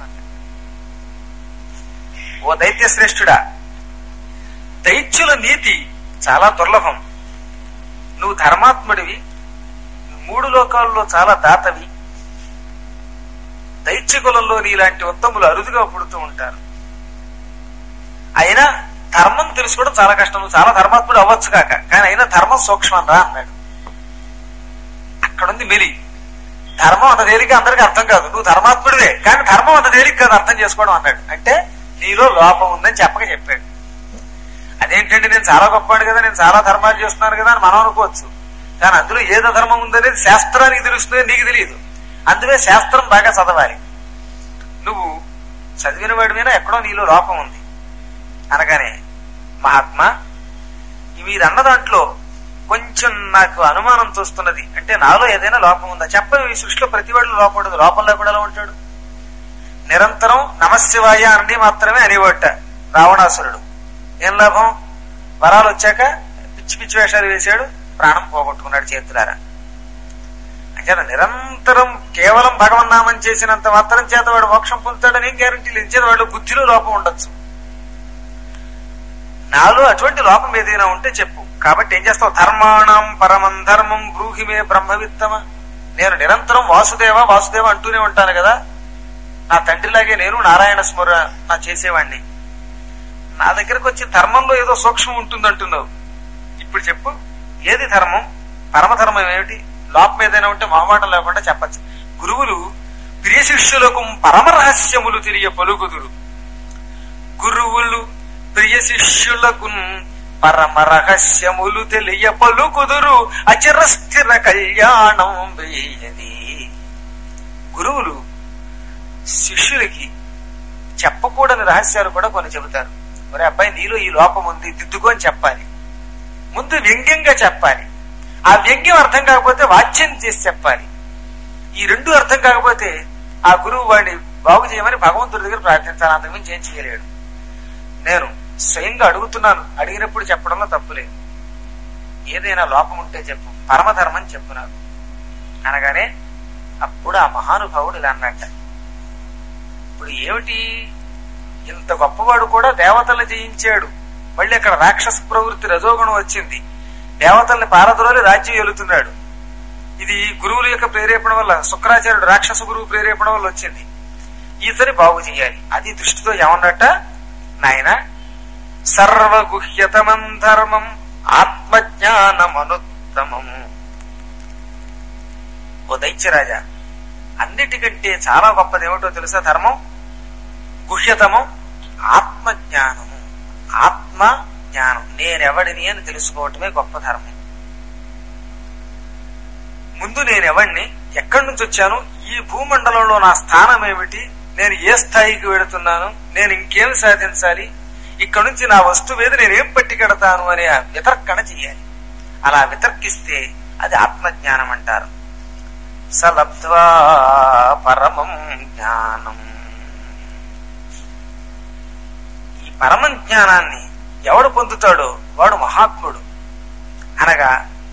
ఓ దైత్య శ్రేష్ఠుడా దైత్యుల నీతి చాలా దుర్లభం నువ్వు ధర్మాత్ముడివి మూడు లోకాల్లో చాలా దాతవి దైత్య కులంలో నీలాంటి ఉత్తములు అరుదుగా పుడుతూ ఉంటారు అయినా ధర్మం తెలుసుకోవడం చాలా కష్టం నువ్వు చాలా ధర్మాత్ముడు అవ్వచ్చు కాక కానీ అయినా ధర్మం సూక్ష్మం రా అన్నాడు అక్కడుంది మెలి ధర్మం అంత తేలిక అందరికీ అర్థం కాదు నువ్వు ధర్మాత్ముడివే కానీ ధర్మం అంత తేలిక కాదు అర్థం చేసుకోవడం అన్నాడు అంటే నీలో లోపం ఉందని చెప్పక చెప్పాడు అదేంటండి నేను చాలా గొప్పవాడు కదా నేను చాలా ధర్మాలు చేస్తున్నాను కదా అని మనం అనుకోవచ్చు కానీ అందులో ఏదో ధర్మం ఉందనేది శాస్త్రానికి తెలుస్తుంది నీకు తెలియదు అందుకే శాస్త్రం బాగా చదవాలి నువ్వు చదివిన వాడి మీద ఎక్కడో నీలో లోపం ఉంది అనగానే మహాత్మా మీరు అన్న దాంట్లో కొంచెం నాకు అనుమానం తోస్తున్నది అంటే నాలో ఏదైనా లోపం ఉందా చెప్పను ఈ సృష్టిలో ప్రతి వాడిలో లోపం ఉండదు లోపం లేకుండా ఎలా ఉంటాడు నిరంతరం నమశివాయ అని మాత్రమే అనేవాట రావణాసురుడు ఏం లాభం వరాలు వచ్చాక పిచ్చి పిచ్చి వేషాలు వేశాడు ప్రాణం పోగొట్టుకున్నాడు చేతులారా అంటే నిరంతరం కేవలం భగవన్నామం చేసినంత మాత్రం చేత వాడు మోక్షం పొందుతాడని ఏం గ్యారంటీ లేదు చేత వాడు బుద్ధిలో లోపం ఉండొచ్చు నాలో అటువంటి లోపం ఏదైనా ఉంటే చెప్పు కాబట్టి ఏం చేస్తావు ధర్మాణం పరమం ధర్మం బ్రూహిమే బ్రహ్మవిత్తమ నేను నిరంతరం వాసుదేవ వాసుదేవ అంటూనే ఉంటాను కదా నా తండ్రిలాగే నేను నారాయణ స్మర నా చేసేవాణ్ణి నా దగ్గరకు వచ్చి ధర్మంలో ఏదో సూక్ష్మం ఉంటుందంటున్నావు ఇప్పుడు చెప్పు ఏది ధర్మం పరమధర్మం ఏమిటి లోపం ఏదైనా ఉంటే మొహమాటం లేకుండా చెప్పచ్చు శిష్యులకు పరమ రహస్యములు తెలియ పలుకుదురు గురువులు ప్రియ శిష్యులకు పరమ రహస్యములు తెలియ పలుకుదురు అచిరస్థిర కళ్యాణం వేయది గురువులు శిష్యులకి చెప్పకూడని రహస్యాలు కూడా కొన్ని చెబుతారు మరి అబ్బాయి నీలో ఈ లోపం ఉంది దిద్దుకొని చెప్పాలి ముందు వ్యంగ్యంగా చెప్పాలి ఆ వ్యంగ్యం అర్థం కాకపోతే వాచ్యం చేసి చెప్పాలి ఈ రెండు అర్థం కాకపోతే ఆ గురువు వాడిని బాగు చేయమని భగవంతుడి దగ్గర ప్రార్థించాలి అంతకుమించి ఏం చేయలేడు నేను స్వయంగా అడుగుతున్నాను అడిగినప్పుడు చెప్పడంలో తప్పులేదు ఏదైనా లోపం ఉంటే చెప్పు పరమధర్మం చెప్పు నాకు అనగానే అప్పుడు ఆ మహానుభావుడు ఇలా అన్నట్ట ఇప్పుడు ఏమిటి ఇంత గొప్పవాడు కూడా దేవతలు జయించాడు మళ్ళీ అక్కడ రాక్షస ప్రవృత్తి రజోగుణం వచ్చింది దేవతల్ని పారద్రోలి రాజ్యం ఏలుతున్నాడు ఇది గురువుల యొక్క ప్రేరేపణ వల్ల శుక్రాచార్యుడు రాక్షస గురువు ప్రేరేపణ వల్ల వచ్చింది ఈతని బాగు చేయాలి అది దృష్టితో ఏమన్నట్ట నాయన సర్వగుహ్యతమం ధర్మం ఆత్మజ్ఞానమనుత్తమము ఓ దైత్యరాజా అన్నిటికంటే చాలా గొప్పది ఏమిటో తెలుసా ధర్మం గుహ్యతమం ఆత్మజ్ఞానము ఆత్మ జ్ఞానం నేనెవడిని అని తెలుసుకోవటమే గొప్ప ధర్మం ముందు నేనెవడిని ఎక్కడి నుంచి వచ్చాను ఈ భూమండలంలో నా స్థానం ఏమిటి నేను ఏ స్థాయికి వెళుతున్నాను నేను ఇంకేం సాధించాలి ఇక్కడ నుంచి నా వస్తువు మీద నేనేం పట్టికెడతాను అనే ఆ వితర్కణ చెయ్యాలి అలా వితర్కిస్తే అది ఆత్మజ్ఞానం అంటారు సలబ్ధ్వా పరమం జ్ఞానం ఈ పరమ జ్ఞానాన్ని ఎవడు పొందుతాడో వాడు మహాత్ముడు అనగా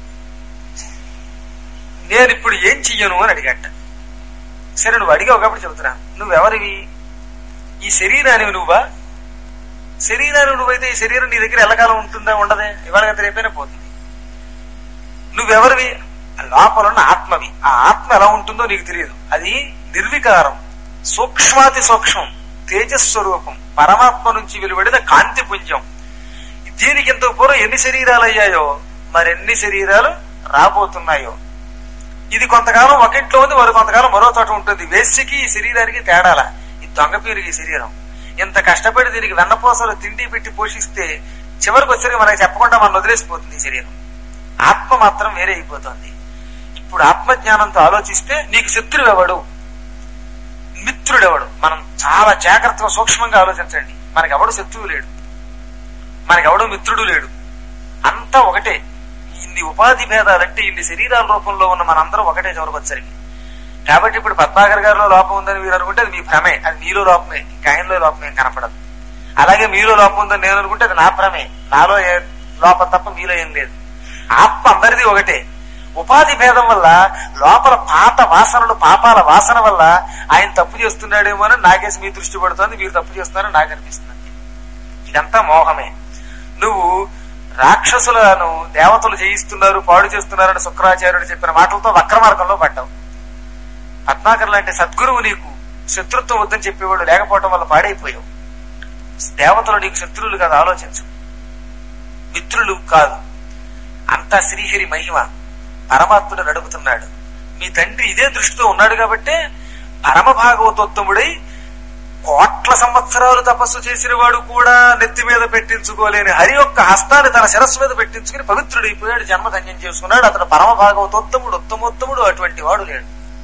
నేను ఇప్పుడు ఏం చెయ్యను అని అడిగట సరే నువ్వు అడిగావు కాబట్టి చెబుతున్నా నువ్వెవరివి ఈ శరీరానివి నువ్వా శరీరాన్ని నువ్వైతే ఈ శరీరం నీ దగ్గర ఎల్లకాలం ఉంటుందా ఉండదే ఇవాళ రేపైనా పోతుంది నువ్వెవరివి లోపల ఉన్న ఆత్మవి ఆ ఆత్మ ఎలా ఉంటుందో నీకు తెలియదు అది నిర్వికారం సూక్ష్మాతి సూక్ష్మం తేజస్వరూపం పరమాత్మ నుంచి వెలువడిన కాంతి పుంజం దీనికి ఇంత పూర్వం ఎన్ని శరీరాలు అయ్యాయో మరెన్ని శరీరాలు రాబోతున్నాయో ఇది కొంతకాలం ఒక ఇంట్లో ఉంది మరో కొంతకాలం మరో చోట ఉంటుంది వేస్యకి ఈ శరీరానికి తేడాల ఈ దొంగ పేరుకి ఈ శరీరం ఇంత కష్టపడి దీనికి వెన్నపోసలు తిండి పెట్టి పోషిస్తే చివరికి వచ్చరికి మనకి చెప్పకుండా మనం వదిలేసిపోతుంది ఈ శరీరం ఆత్మ మాత్రం వేరే అయిపోతుంది ఇప్పుడు ఆత్మజ్ఞానంతో ఆలోచిస్తే నీకు శత్రువు ఎవడు మిత్రుడెవడు మనం చాలా జాగ్రత్తగా సూక్ష్మంగా ఆలోచించండి మనకెవడు శత్రువు లేడు మనకెవడు మిత్రుడు లేడు అంతా ఒకటే ఇన్ని ఉపాధి భేదాలంటే ఇన్ని శరీరాల రూపంలో ఉన్న మనందరం ఒకటే చౌరవచ్చరికి కాబట్టి ఇప్పుడు పద్మాగర్ గారిలో లోపం ఉందని మీరు అనుకుంటే అది మీ భ్రమే అది మీలో లోపమే ఇంకా ఆయనలో లోపం ఏం కనపడదు అలాగే మీలో లోపం ఉందని నేను అనుకుంటే అది నా భ్రమే నాలో ఏ లోపం తప్ప మీలో ఏం లేదు ఆత్మ అందరిది ఒకటే ఉపాధి భేదం వల్ల లోపల పాత వాసనలు పాపాల వాసన వల్ల ఆయన తప్పు చేస్తున్నాడేమో అని నాకేసి మీ దృష్టి పడుతోంది మీరు తప్పు చేస్తున్నారని నాకు అనిపిస్తుంది ఇదంతా మోహమే నువ్వు రాక్షసులను దేవతలు జయిస్తున్నారు పాడు చేస్తున్నారని శుక్రాచార్యుడు చెప్పిన మాటలతో వక్ర మార్గంలో పడ్డావు పద్మాకర్ లాంటి సద్గురువు నీకు శత్రుత్వం వద్దని చెప్పేవాడు లేకపోవడం వల్ల పాడైపోయావు దేవతలు నీకు శత్రువులు కాదు ఆలోచించు మిత్రులు కాదు అంతా శ్రీహరి మహిమ పరమాత్ముడు నడుపుతున్నాడు మీ తండ్రి ఇదే దృష్టితో ఉన్నాడు కాబట్టే పరమ భాగవతోత్తముడై కోట్ల సంవత్సరాలు తపస్సు చేసిన వాడు కూడా నెత్తి మీద పెట్టించుకోలేని హరి యొక్క హస్తాన్ని తన శిరస్సు మీద పెట్టించుకుని పవిత్రుడైపోయాడు జన్మధన్యం చేసుకున్నాడు అతను పరమ భాగవతోత్తముడు ఉత్తమోత్తముడు అటువంటి వాడు లేడు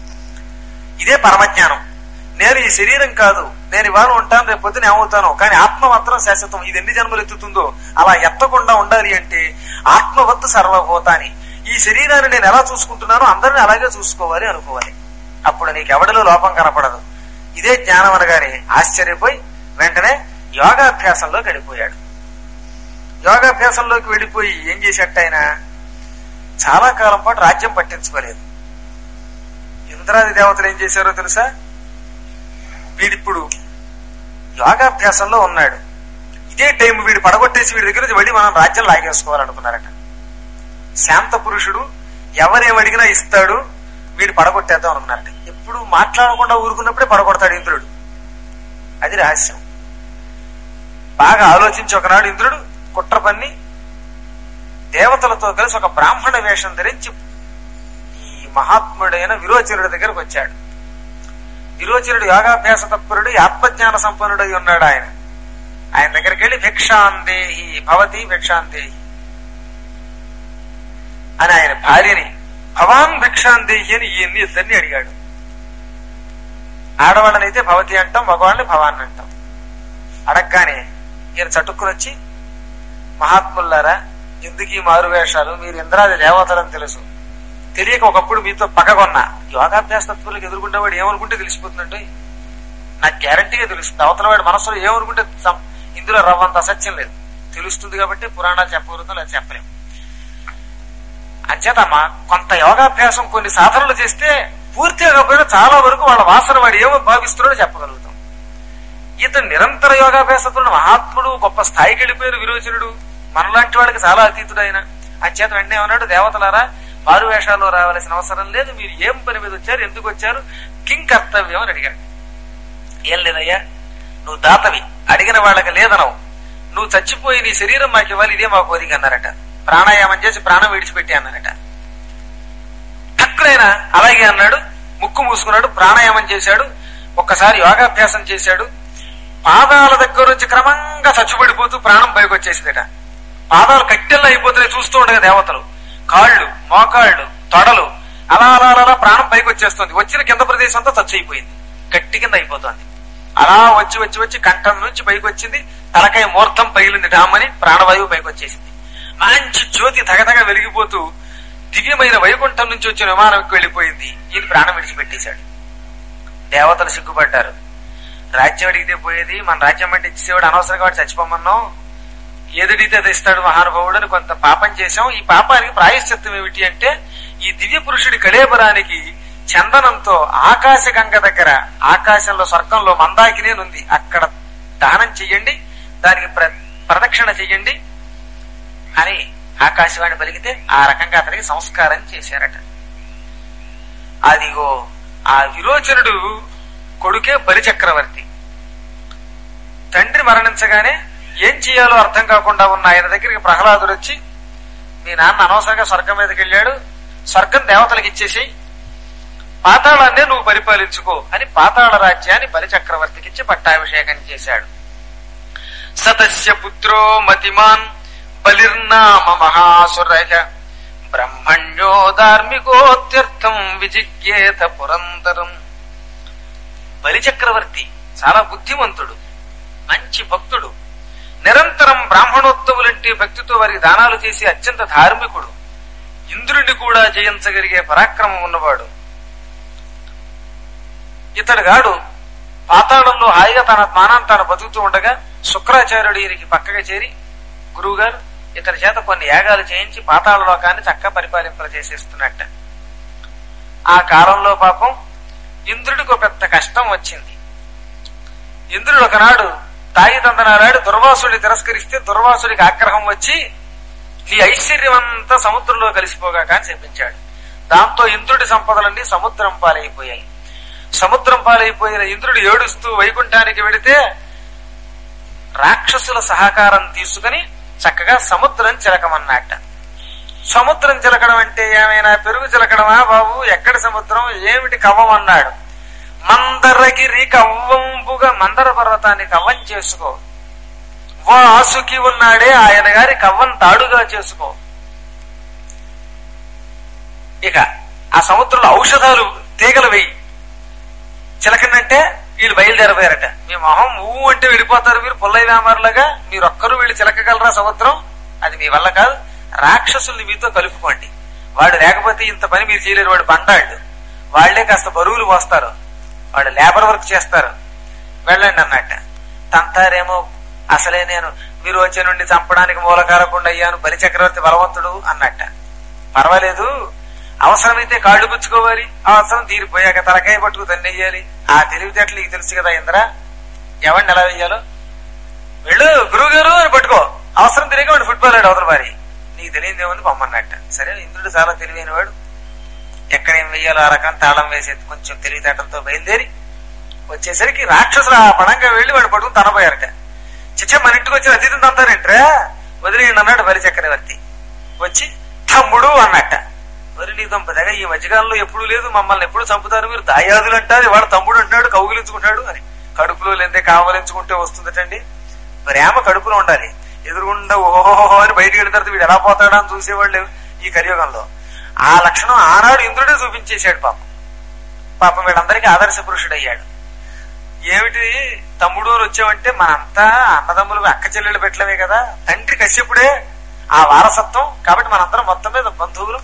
ఇదే పరమజ్ఞానం నేను ఈ శరీరం కాదు నేను ఇవాళ ఉంటాను రేపు పొద్దున ఏమవుతాను కానీ ఆత్మ మాత్రం శాశ్వతం ఇది ఎన్ని జన్మలు ఎత్తుతుందో అలా ఎత్తకుండా ఉండాలి అంటే ఆత్మవత్తు సర్వభూతాని ఈ శరీరాన్ని నేను ఎలా చూసుకుంటున్నానో అందరిని అలాగే చూసుకోవాలి అనుకోవాలి అప్పుడు నీకు ఎవడిలో లోపం కనపడదు ఇదే జ్ఞానం అనగానే ఆశ్చర్యపోయి వెంటనే యోగాభ్యాసంలోకి వెళ్ళిపోయాడు యోగాభ్యాసంలోకి వెళ్ళిపోయి ఏం చేసేట ఆయన చాలా కాలం పాటు రాజ్యం పట్టించుకోలేదు ఇంద్రాది దేవతలు ఏం చేశారో తెలుసా వీడిప్పుడు యోగాభ్యాసంలో ఉన్నాడు ఇదే టైం వీడు పడగొట్టేసి వీడి దగ్గర నుంచి వెళ్ళి మనం రాజ్యం లాగేసుకోవాలనుకున్నారట శాంత పురుషుడు ఎవరేం అడిగినా ఇస్తాడు వీడు పడగొట్టేద్దాం అనుకున్నారట ఎప్పుడు మాట్లాడకుండా ఊరుకున్నప్పుడే పడగొడతాడు ఇంద్రుడు అది రహస్యం బాగా ఆలోచించి ఒకనాడు ఇంద్రుడు కుట్ర పన్ని దేవతలతో కలిసి ఒక బ్రాహ్మణ వేషం ధరించి ఈ మహాత్ముడైన విరోచనుడి దగ్గరకు వచ్చాడు విరోచనుడు యోగాభ్యాస తత్పరుడు ఆత్మజ్ఞాన సంపన్నుడై ఉన్నాడు ఆయన ఆయన దగ్గరికి వెళ్ళి భిక్షాందేహి భవతి భిక్షాందేహి అని ఆయన భార్యని భవాన్ భిక్షాందేహి అని ఈయన్ని ఇద్దరిని అడిగాడు ఆడవాళ్ళనైతే భవతి అంటాం మగవాళ్ళని భవాన్ అంటాం అడగగానే ఈయన చటుక్కుని వచ్చి మహాత్ములారా ఎందుకు ఈ మారు వేషాలు మీరు ఇంద్రాది దేవతలని తెలుసు తెలియక ఒకప్పుడు మీతో పగగొన్నా యోగాభ్యాస తత్వులకు ఎదుర్కొంటే ఏమనుకుంటే తెలిసిపోతుందంటే నాకు గ్యారంటీగా తెలుస్తుంది అవతల వాడి మనసులో ఏమనుకుంటే సం- ఇందులో రవ్వంత అసత్యం లేదు తెలుస్తుంది కాబట్టి పురాణాలు చెప్పగలుగుతాం లేదా చెప్పలేము అంచేతమ్మా కొంత యోగాభ్యాసం కొన్ని సాధనలు చేస్తే పూర్తిగా కాకపోయినా చాలా వరకు వాళ్ళ వాసన వాడు ఏమో భావిస్తున్నాడో చెప్పగలుగుతాం ఇతను నిరంతర యోగాభ్యాసకుడు మహాత్ముడు గొప్ప స్థాయికి వెళ్ళిపోయిన విరోచనుడు మనలాంటి వాడికి చాలా అతీతుడు ఆయన అంచేత వెంటనే ఏమన్నాడు దేవతలారా మారు వేషాల్లో రావాల్సిన అవసరం లేదు మీరు ఏం పని మీద వచ్చారు ఎందుకు వచ్చారు కిం కర్తవ్యం అని అడిగాడు ఏం లేదయ్యా నువ్వు దాతవి అడిగిన వాళ్ళకి లేదనవు నువ్వు చచ్చిపోయి నీ శరీరం మాకు ఇవ్వాలి ఇదే మా కోరిక అన్నారట ప్రాణాయామం చేసి ప్రాణం విడిచిపెట్టి అన్నారట టక్కునైనా అలాగే అన్నాడు ముక్కు మూసుకున్నాడు ప్రాణాయామం చేశాడు ఒక్కసారి యోగాభ్యాసం చేశాడు పాదాల దగ్గర నుంచి క్రమంగా చచ్చుబడిపోతూ ప్రాణం పైకి వచ్చేసిందట పాదాలు కట్టెల్లో అయిపోతున్నాయి చూస్తూ ఉండగా దేవతలు కాళ్ళు మోకాళ్ళు తొడలు అలా అలా అలా అలా ప్రాణం పైకి వచ్చేస్తుంది వచ్చిన కింద ప్రదేశం అంతా చచ్చు అయిపోయింది గట్టి కింద అయిపోతుంది అలా వచ్చి వచ్చి వచ్చి కంఠం నుంచి పైకి వచ్చింది తలకాయ మూర్తం పగిలింది డామని ప్రాణవాయువు పైకి వచ్చేసింది మంచి జ్యోతి తగతగ వెలిగిపోతూ దివ్యమైన వైకుంఠం నుంచి వచ్చిన విమానంకి వెళ్ళిపోయింది ఈయన ప్రాణం విడిచిపెట్టేశాడు దేవతలు సిగ్గుపడ్డారు రాజ్యం అడిగితే పోయేది మన రాజ్యం అంటే ఇచ్చేవాడు అనవసరంగా వాడు చచ్చిపోమన్నాం ఏదడిగితే అది ఇస్తాడు మహానుభావుడు అని కొంత పాపం చేశాం ఈ పాపానికి ప్రాయశ్చిత్తం ఏమిటి అంటే ఈ దివ్య పురుషుడి కళేబరానికి చందనంతో ఆకాశ గంగ దగ్గర ఆకాశంలో స్వర్గంలో మందాకినే ఉంది అక్కడ దానం చెయ్యండి దానికి ప్ర ప్రదక్షిణ చెయ్యండి అని ఆకాశవాణి పలికితే ఆ రకంగా అతనికి సంస్కారం చేశారట అదిగో ఆ విరోచనుడు కొడుకే బలిచక్రవర్తి తండ్రి మరణించగానే ఏం చేయాలో అర్థం కాకుండా ఉన్న ఆయన దగ్గరికి ప్రహ్లాదుడు వచ్చి మీ నాన్న అనవసరంగా స్వర్గం మీదకి వెళ్ళాడు స్వర్గం దేవతలకు ఇచ్చేసి పాతాళాన్నే నువ్వు పరిపాలించుకో అని పాతాళ రాజ్యాన్ని బలిచక్రవర్తికి ఇచ్చి పట్టాభిషేకం చేశాడు సతస్య పుత్రో మతిమాన్ బలిర్నామ మహాసురయ బ్రహ్మణ్యో ధార్మికోత్యర్థం విజిజ్ఞేత పురంతరం బలిచక్రవర్తి చాలా బుద్ధిమంతుడు మంచి భక్తుడు నిరంతరం బ్రాహ్మణోత్తములంటే భక్తితో వారికి దానాలు చేసి అత్యంత ధార్మికుడు ఇంద్రుడిని కూడా జయించగలిగే పరాక్రమం ఉన్నవాడు ఇతడు గాడు పాతాళంలో హాయిగా తన మానాన్ని తాను బతుకుతూ ఉండగా శుక్రాచార్యుడు ఈయనకి పక్కగా చేరి గురువుగారు ఇతని చేత కొన్ని యాగాలు చేయించి పాతాళ లోకాన్ని చక్కగా పరిపాలింప చేసేస్తున్నట్ట ఆ కాలంలో పాపం ఇంద్రుడికి ఒక పెద్ద కష్టం వచ్చింది ఇంద్రుడు ఒకనాడు తాగి తందనారాడు దుర్వాసుడిని తిరస్కరిస్తే దుర్వాసుడికి ఆగ్రహం వచ్చి నీ ఐశ్వర్యం అంతా సముద్రంలో కలిసిపోగా కానీ చెప్పించాడు దాంతో ఇంద్రుడి సంపదలన్నీ సముద్రం పాలైపోయాయి సముద్రం పాలైపోయిన ఇంద్రుడు ఏడుస్తూ వైకుంఠానికి వెడితే రాక్షసుల సహకారం తీసుకుని చక్కగా సముద్రం చిలకమన్నట్ట సముద్రం చిలకడం అంటే ఏమైనా పెరుగు చిలకడమా బాబు ఎక్కడ సముద్రం ఏమిటి కవ్వం అన్నాడు మందరగిరి కవ్వంపుగా మందర పర్వతాన్ని కవ్వం చేసుకో వాసుకి ఉన్నాడే ఆయన గారి కవ్వం తాడుగా చేసుకో ఇక ఆ సముద్రంలో ఔషధాలు తీగలు వెయ్యి చిలకనంటే వీళ్ళు బయలుదేరపోయారట మీ మొహం ఊ అంటే వెళ్ళిపోతారు మీరు పుల్లై వ్యామారులుగా మీరు ఒక్కరు వీళ్ళు చిలకగలరా సముద్రం అది మీ వల్ల కాదు రాక్షసుల్ని మీతో కలుపుకోండి వాడు లేకపోతే ఇంత పని మీరు చేయలేరు వాడు బండాళ్ళు వాళ్లే కాస్త బరువులు మోస్తారు వాడు లేబర్ వర్క్ చేస్తారు వెళ్ళండి అన్నట్ట తంతారేమో అసలే నేను మీరు వచ్చే నుండి చంపడానికి మూలకారకుండా అయ్యాను బలిచక్రవర్తి బలవంతుడు అన్నట్ట పర్వాలేదు అవసరమైతే కాళ్ళు పుచ్చుకోవాలి అవసరం తీరిపోయాక తలకాయ పట్టుకు తన్నెయ్యాలి ఆ తెలివితేటలు నీకు తెలుసు కదా ఇంద్ర ఎవరిని ఎలా వెయ్యాలో వెళ్ళు గురువు గారు అని పట్టుకో అవసరం తిరిగి వాడు ఫుట్బాల్ ఆడు అవతల వారి నీకు తెలియదు ఏముంది పొమ్మన్నట్ట సరే ఇంద్రుడు చాలా తెలివైన వాడు ఎక్కడ ఏం వెయ్యాలో ఆ రకం తాళం వేసి కొంచెం తెలివితేటలతో బయలుదేరి వచ్చేసరికి రాక్షసులు ఆ పడంగా వెళ్లి వాడు పట్టుకుని తనపోయారట చిచ్చ మన ఇంటికి వచ్చిన అతిథిని తంతారేంట్రా వదిలేయండి అన్నాడు బలి చక్రవర్తి వచ్చి తమ్ముడు అన్నట్ట మరి నీ దంపతిగా ఈ మధ్యకాలంలో ఎప్పుడు లేదు మమ్మల్ని ఎప్పుడు చంపుతారు మీరు దాయాదులు అంటారు వాడు తమ్ముడు అంటున్నాడు కౌగిలించుకుంటాడు అని కడుపులో లేదే కావలించుకుంటే వస్తుందటండి ప్రేమ కడుపులో ఉండాలి ఎదురుగుండా ఓహోహో అని బయటికి వెళ్ళిన తర్వాత వీడు ఎలా పోతాడా అని చూసేవాళ్ళు ఈ కలియుగంలో ఆ లక్షణం ఆనాడు ఇంద్రుడే చూపించేశాడు పాపం పాపం వీళ్ళందరికీ ఆదర్శ పురుషుడు అయ్యాడు ఏమిటి తమ్ముడు అని వచ్చామంటే మనంతా అన్నదమ్ములు అక్క చెల్లెళ్ళు పెట్టలేమే కదా తండ్రి కశ్యపుడే ఆ వారసత్వం కాబట్టి మనందరం మొత్తం మీద బంధువులు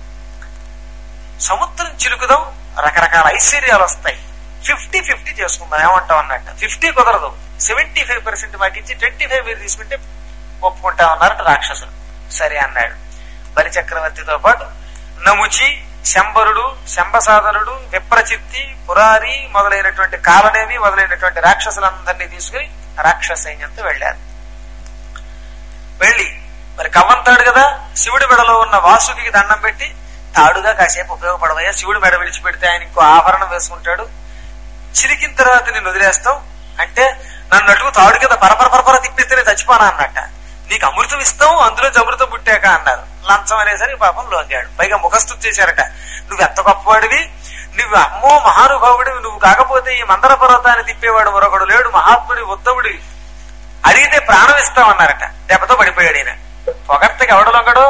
సముద్రం చిలుకుదాం రకరకాల ఐశ్వర్యాలు వస్తాయి ఫిఫ్టీ ఫిఫ్టీ చేసుకుందాం ఏమంటాం అన్నట్టు ఫిఫ్టీ కుదరదు సెవెంటీ ఫైవ్ పర్సెంట్ మాకు ఇచ్చి ట్వంటీ ఫైవ్ మీరు తీసుకుంటే ఒప్పుకుంటా ఉన్నారట రాక్షసులు సరే అన్నాడు బలి చక్రవర్తితో పాటు నముచి శంబరుడు శంబసాధనుడు విప్రచిత్తి పురారి మొదలైనటువంటి కాలనేమి మొదలైనటువంటి రాక్షసులందరినీ తీసుకుని రాక్షస సైన్యంతో వెళ్ళారు వెళ్ళి మరి కవ్వంతాడు కదా శివుడి మెడలో ఉన్న వాసుకి దండం పెట్టి తాడుగా కాసేపు ఉపయోగపడవయ్యా శివుడు మెడ విడిచిపెడితే ఆయన ఇంకో ఆభరణం వేసుకుంటాడు చిరికిన తర్వాత నేను వదిలేస్తాం అంటే నన్ను అడుగు తాడు కింద పరపర పరపర తిప్పితేనే చచ్చిపోనా అన్నట్ట నీకు అమృతం ఇస్తాం అందులో అమృతం పుట్టాక అన్నారు లంచం అనేసరికి పాపం లొంగాడు పైగా ముఖస్థుతి చేశారట నువ్వు ఎంత గొప్పవాడివి నువ్వు అమ్మో మహానుభావుడివి నువ్వు కాకపోతే ఈ మందర పర్వతాన్ని తిప్పేవాడు మరొకడు లేడు మహాత్ముడి ఉత్తముడి అడిగితే ప్రాణం ఇస్తామన్నారట దెబ్బతో పడిపోయాడు ఈయన పొగర్తకి ఎవడు లొంగడు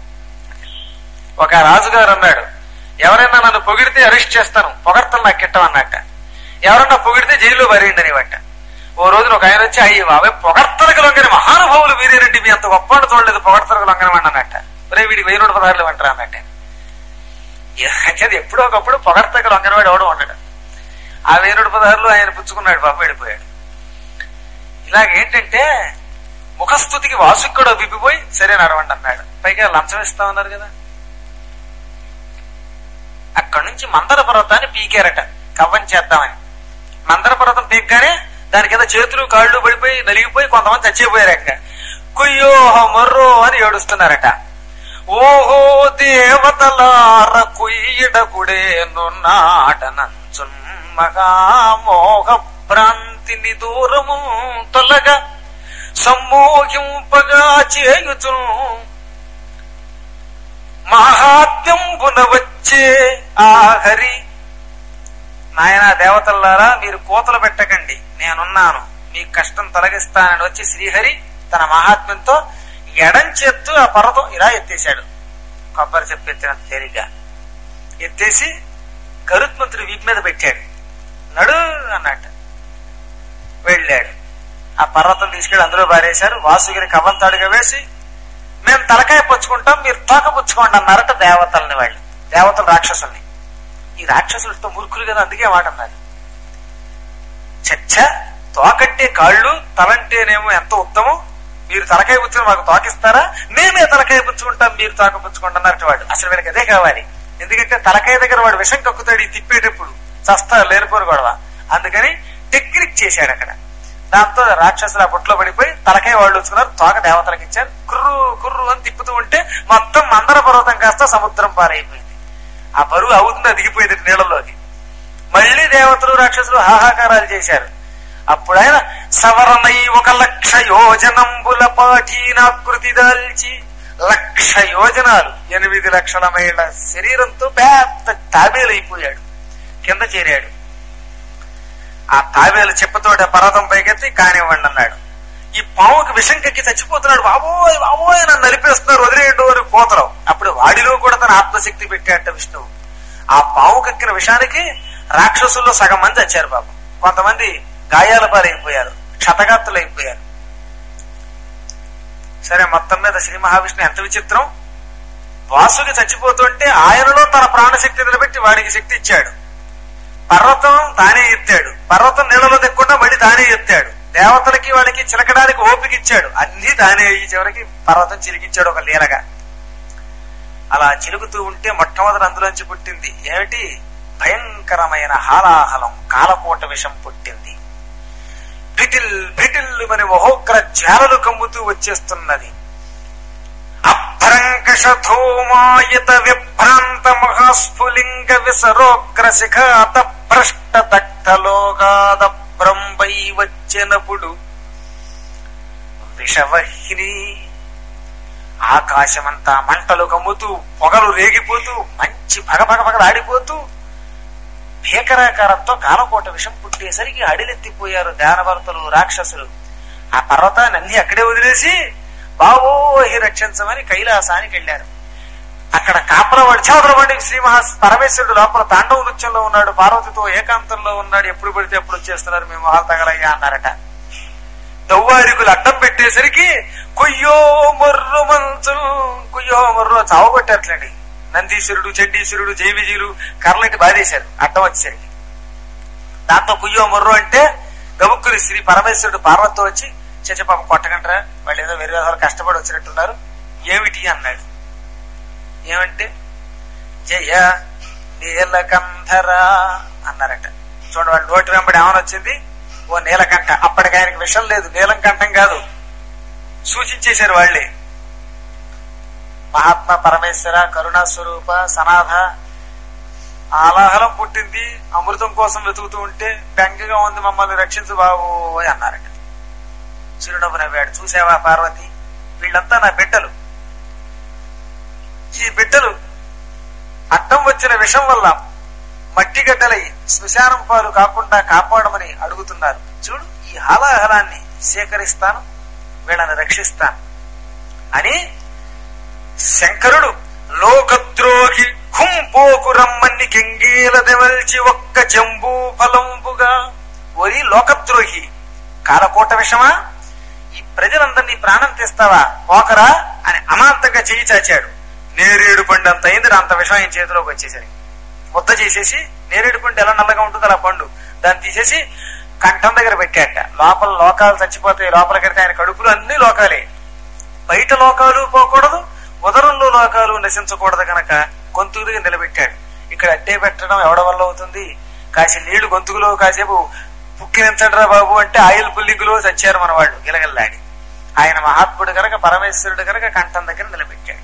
ఒక రాజుగారు అన్నాడు ఎవరైనా నన్ను పొగిడితే అరెస్ట్ చేస్తాను పొగడ్తలు నాకు కిట్టమన్నట్ట ఎవరన్నా పొగిడితే జైల్లో పరేయండి అనేవట ఓ రోజున ఒక ఆయన వచ్చి అయ్యి బాబాయ్ పొగడ్తలకు లొంగని మహానుభావులు మీరేనండి మీ అంత గొప్ప చూడలేదు పొగడ్తలకు లొంగనమని అన్నట్ట రే వీడికి వెయ్యి నూట పదహారులు అంటారా అన్నట్ట అది ఎప్పుడో ఒకప్పుడు పొగడ్తకు లొంగనవాడు ఎవడో ఉండడు ఆ వెయ్యి నూట పదహారులు ఆయన పుచ్చుకున్నాడు పాప వెళ్ళిపోయాడు ఇలాగేంటంటే ముఖస్థుతికి వాసుకుడు విప్పిపోయి సరే నడవండి అన్నాడు పైగా లంచం ఇస్తామన్నారు కదా అక్కడి నుంచి మందర పర్వతాన్ని పీకారట కవ్వం చేద్దామని మందర పర్వతం పీక్గానే దాని కింద చేతులు కాళ్ళు పడిపోయి నలిగిపోయి కొంతమంది చచ్చిపోయారు అక్క కుయ్యో మర్రో అని ఏడుస్తున్నారట ఓహో దేవతలార కుయ్యడకుడేను నాటనంచున్ మగామోహ భ్రాంతిని దూరము తొలగా సమ్మోహింపగా చేయుచు మహాత్మ్యంబున వచ్చే ఆ హరి నాయన దేవతల్లారా మీరు కోతలు పెట్టకండి నేనున్నాను మీ కష్టం తొలగిస్తానని వచ్చి శ్రీహరి తన మహాత్మ్యంతో ఎడం చేత్తు ఆ పర్వతం ఇలా ఎత్తేశాడు కొబ్బరి చెప్పు ఎత్తిన తేలిగ్గా ఎత్తేసి గరుత్మంతుడి వీపు మీద పెట్టాడు నడు అన్నట్టు వెళ్ళాడు ఆ పర్వతం తీసుకెళ్లి అందులో పారేశారు వాసుగిరి కవ్వంతాడుగా వేసి మేము తలకాయ పుచ్చుకుంటాం మీరు తోక పుచ్చుకోండి అన్నారట దేవతల్ని వాళ్ళు దేవతలు రాక్షసుల్ని ఈ రాక్షసులతో మూర్ఖులు కదా అందుకే మాట అన్నారు చచ్చ తోకంటే కాళ్ళు తలంటేనేమో ఎంత ఉత్తమం మీరు తలకాయ పుచ్చుకుని మాకు తోకిస్తారా మేమే తలకాయ పుచ్చుకుంటాం మీరు తోక పుచ్చుకోండి అన్నట్టు వాడు అసలు వీళ్ళకి అదే కావాలి ఎందుకంటే తలకాయ దగ్గర వాడు విషం కక్కుతాడు ఈ తిప్పేటప్పుడు చస్తారు లేనిపోరు గొడవ అందుకని టెక్నిక్ చేశాడు అక్కడ దాంతో రాక్షసులు ఆ బుట్లో పడిపోయి తలకాయ వాళ్ళు వచ్చుకున్నారు తోక దేవతలకు ఇచ్చారు కుర్రు కుర్రు అని తిప్పుతూ ఉంటే మొత్తం మందర పర్వతం కాస్త సముద్రం పారైపోయింది ఆ బరువు అవుతుంది దిగిపోయింది నీళ్ళలోకి మళ్ళీ దేవతలు రాక్షసులు హాహాకారాలు చేశారు అప్పుడు ఆయన సవరణై ఒక లక్ష యోజనంబుల పాఠీనాకృతి దాల్చి లక్ష యోజనాలు ఎనిమిది లక్షల మైళ్ళ శరీరంతో పెద్ద తాబేలైపోయాడు కింద చేరాడు ఆ తాబేలు చెప్పతోటి ఆ పర్వతం పైకెత్తి కానివ్వండి అన్నాడు ఈ పావుకి విషం కక్కి చచ్చిపోతున్నాడు బాబోయ్ బాబోయ్ నన్ను నలిపేస్తున్నారు వదిలేయండు అని కోతరం అప్పుడు వాడిలో కూడా తన ఆత్మశక్తి పెట్టాట విష్ణువు ఆ పావు కక్కిన విషానికి రాక్షసుల్లో సగం మంది వచ్చారు పాపం కొంతమంది గాయాల పాలైపోయారు క్షతగాత్తులైపోయారు సరే మొత్తం మీద శ్రీ మహావిష్ణువు ఎంత విచిత్రం వాసుకి చచ్చిపోతుంటే ఆయనలో తన ప్రాణశక్తి నిలబెట్టి వాడికి శక్తి ఇచ్చాడు పర్వతం తానే ఎత్తాడు పర్వతం నీళ్ళలో తెక్కకుండా మళ్ళీ తానే ఎత్తాడు దేవతలకి వాడికి చిలకడానికి ఓపిక ఇచ్చాడు అన్ని తానే అయ్యి చివరికి పర్వతం చిలికిచ్చాడు ఒక లీలగా అలా చిలుకుతూ ఉంటే మొట్టమొదటి అందులోంచి పుట్టింది ఏమిటి భయంకరమైన హాలాహలం కాలకోట విషం పుట్టింది బ్రిటిల్ బ్రిటిల్ మరి మహోగ్ర జ్వాలలు కమ్ముతూ వచ్చేస్తున్నది అభ్రంకషధూమాయత విభ్రాంత మహాస్ఫులింగ విసరోగ్ర శిఖాత భ్రష్ట దగ్ధలోగాద బ్రంబై వచ్చినప్పుడు విషవహిని ఆకాశమంతా మంటలు కమ్ముతూ పొగలు రేగిపోతూ మంచి పగ పగ పగలాడిపోతూ భీకరాకారంతో కాలకోట విషం పుట్టేసరికి అడిలెత్తిపోయారు దానవర్తలు రాక్షసులు ఆ పర్వతాన్ని అన్ని అక్కడే వదిలేసి బావోహి రక్షించమని కైలాసానికి వెళ్ళారు అక్కడ కాపలవాడు చౌదరవాడి శ్రీ మహా పరమేశ్వరుడు లోపల తాండవ నృత్యంలో ఉన్నాడు పార్వతితో ఏకాంతంలో ఉన్నాడు ఎప్పుడు పడితే ఎప్పుడు వచ్చేస్తున్నారు మేము మొహాలు తగలయ్యా అన్నారట దవ్వారికులు అడ్డం పెట్టేసరికి కొయ్యో మొర్రు మంచులు కొయ్యో మొర్రు చావగొట్టారులేండి నందీశ్వరుడు చండీశ్వరుడు జైవిజీలు కర్రలకి బాధేశారు అడ్డం వచ్చేసరికి దాంతో కుయ్యో మొర్రు అంటే గబుక్కుని శ్రీ పరమేశ్వరుడు పార్వతితో వచ్చి చచ్చపాప కొట్టకంటారా వాళ్ళు ఏదో వేరే విధాలు కష్టపడి వచ్చినట్టున్నారు ఏమిటి అన్నాడు ఏమంటే జయ నీలకంఠర అన్నారట చూడండి వాళ్ళ నోటి వెంబడి ఏమని వచ్చింది ఓ నీలకంఠ అప్పటికి ఆయనకి విషం లేదు నీలం కంఠం కాదు సూచించేశారు వాళ్ళే మహాత్మా పరమేశ్వర కరుణా స్వరూప సనాథ ఆలాహలం పుట్టింది అమృతం కోసం వెతుకుతూ ఉంటే బెంగగా ఉంది మమ్మల్ని రక్షించు బాబు అని అన్నారట చిరునవ్వు నవ్వాడు చూసావా పార్వతి వీళ్ళంతా నా బిడ్డలు ఈ బిడ్డలు అడ్డం వచ్చిన విషం వల్ల మట్టి గడ్డలై శ్మశానం పాలు కాకుండా కాపాడమని అడుగుతున్నారు చూడు ఈ హాలాహలాన్ని సేకరిస్తాను వీళ్ళని రక్షిస్తాను అని శంకరుడు లోకద్రోహి కుంపోకు రమ్మన్ని కెంగీల దెవల్చి ఒక్క జంబూ ఫలంబుగా ఒరి లోకద్రోహి కాలకోట విషమా ఈ ప్రజలందరినీ ప్రాణం తీస్తావా పోకరా అని అమాంతంగా చేయి చాచాడు నేరేడు పండు అంత అయింది అంత విషం ఆయన చేతిలోకి వచ్చేసరికి ముద్ద చేసేసి నేరేడు పండు ఎలా నల్లగా ఉంటుందో అలా పండు దాన్ని తీసేసి కంఠం దగ్గర పెట్టాట లోపల లోకాలు చచ్చిపోతాయి లోపలికి వెళ్తే ఆయన కడుపులు అన్ని లోకాలే బయట లోకాలు పోకూడదు ఉదరంలో లోకాలు నశించకూడదు గనక గొంతుకు దగ్గర నిలబెట్టాడు ఇక్కడ అట్టే పెట్టడం ఎవడ వల్ల అవుతుంది కాసి నీళ్లు గొంతుకులో కాసేపు పుక్కినించడరా బాబు అంటే ఆయిల్ పుల్లింగులో చచ్చారు మన వాళ్ళు గిలగల్లాడి ఆయన మహాత్ముడు కనుక పరమేశ్వరుడు కనుక కంఠం దగ్గర నిలబెట్టాడు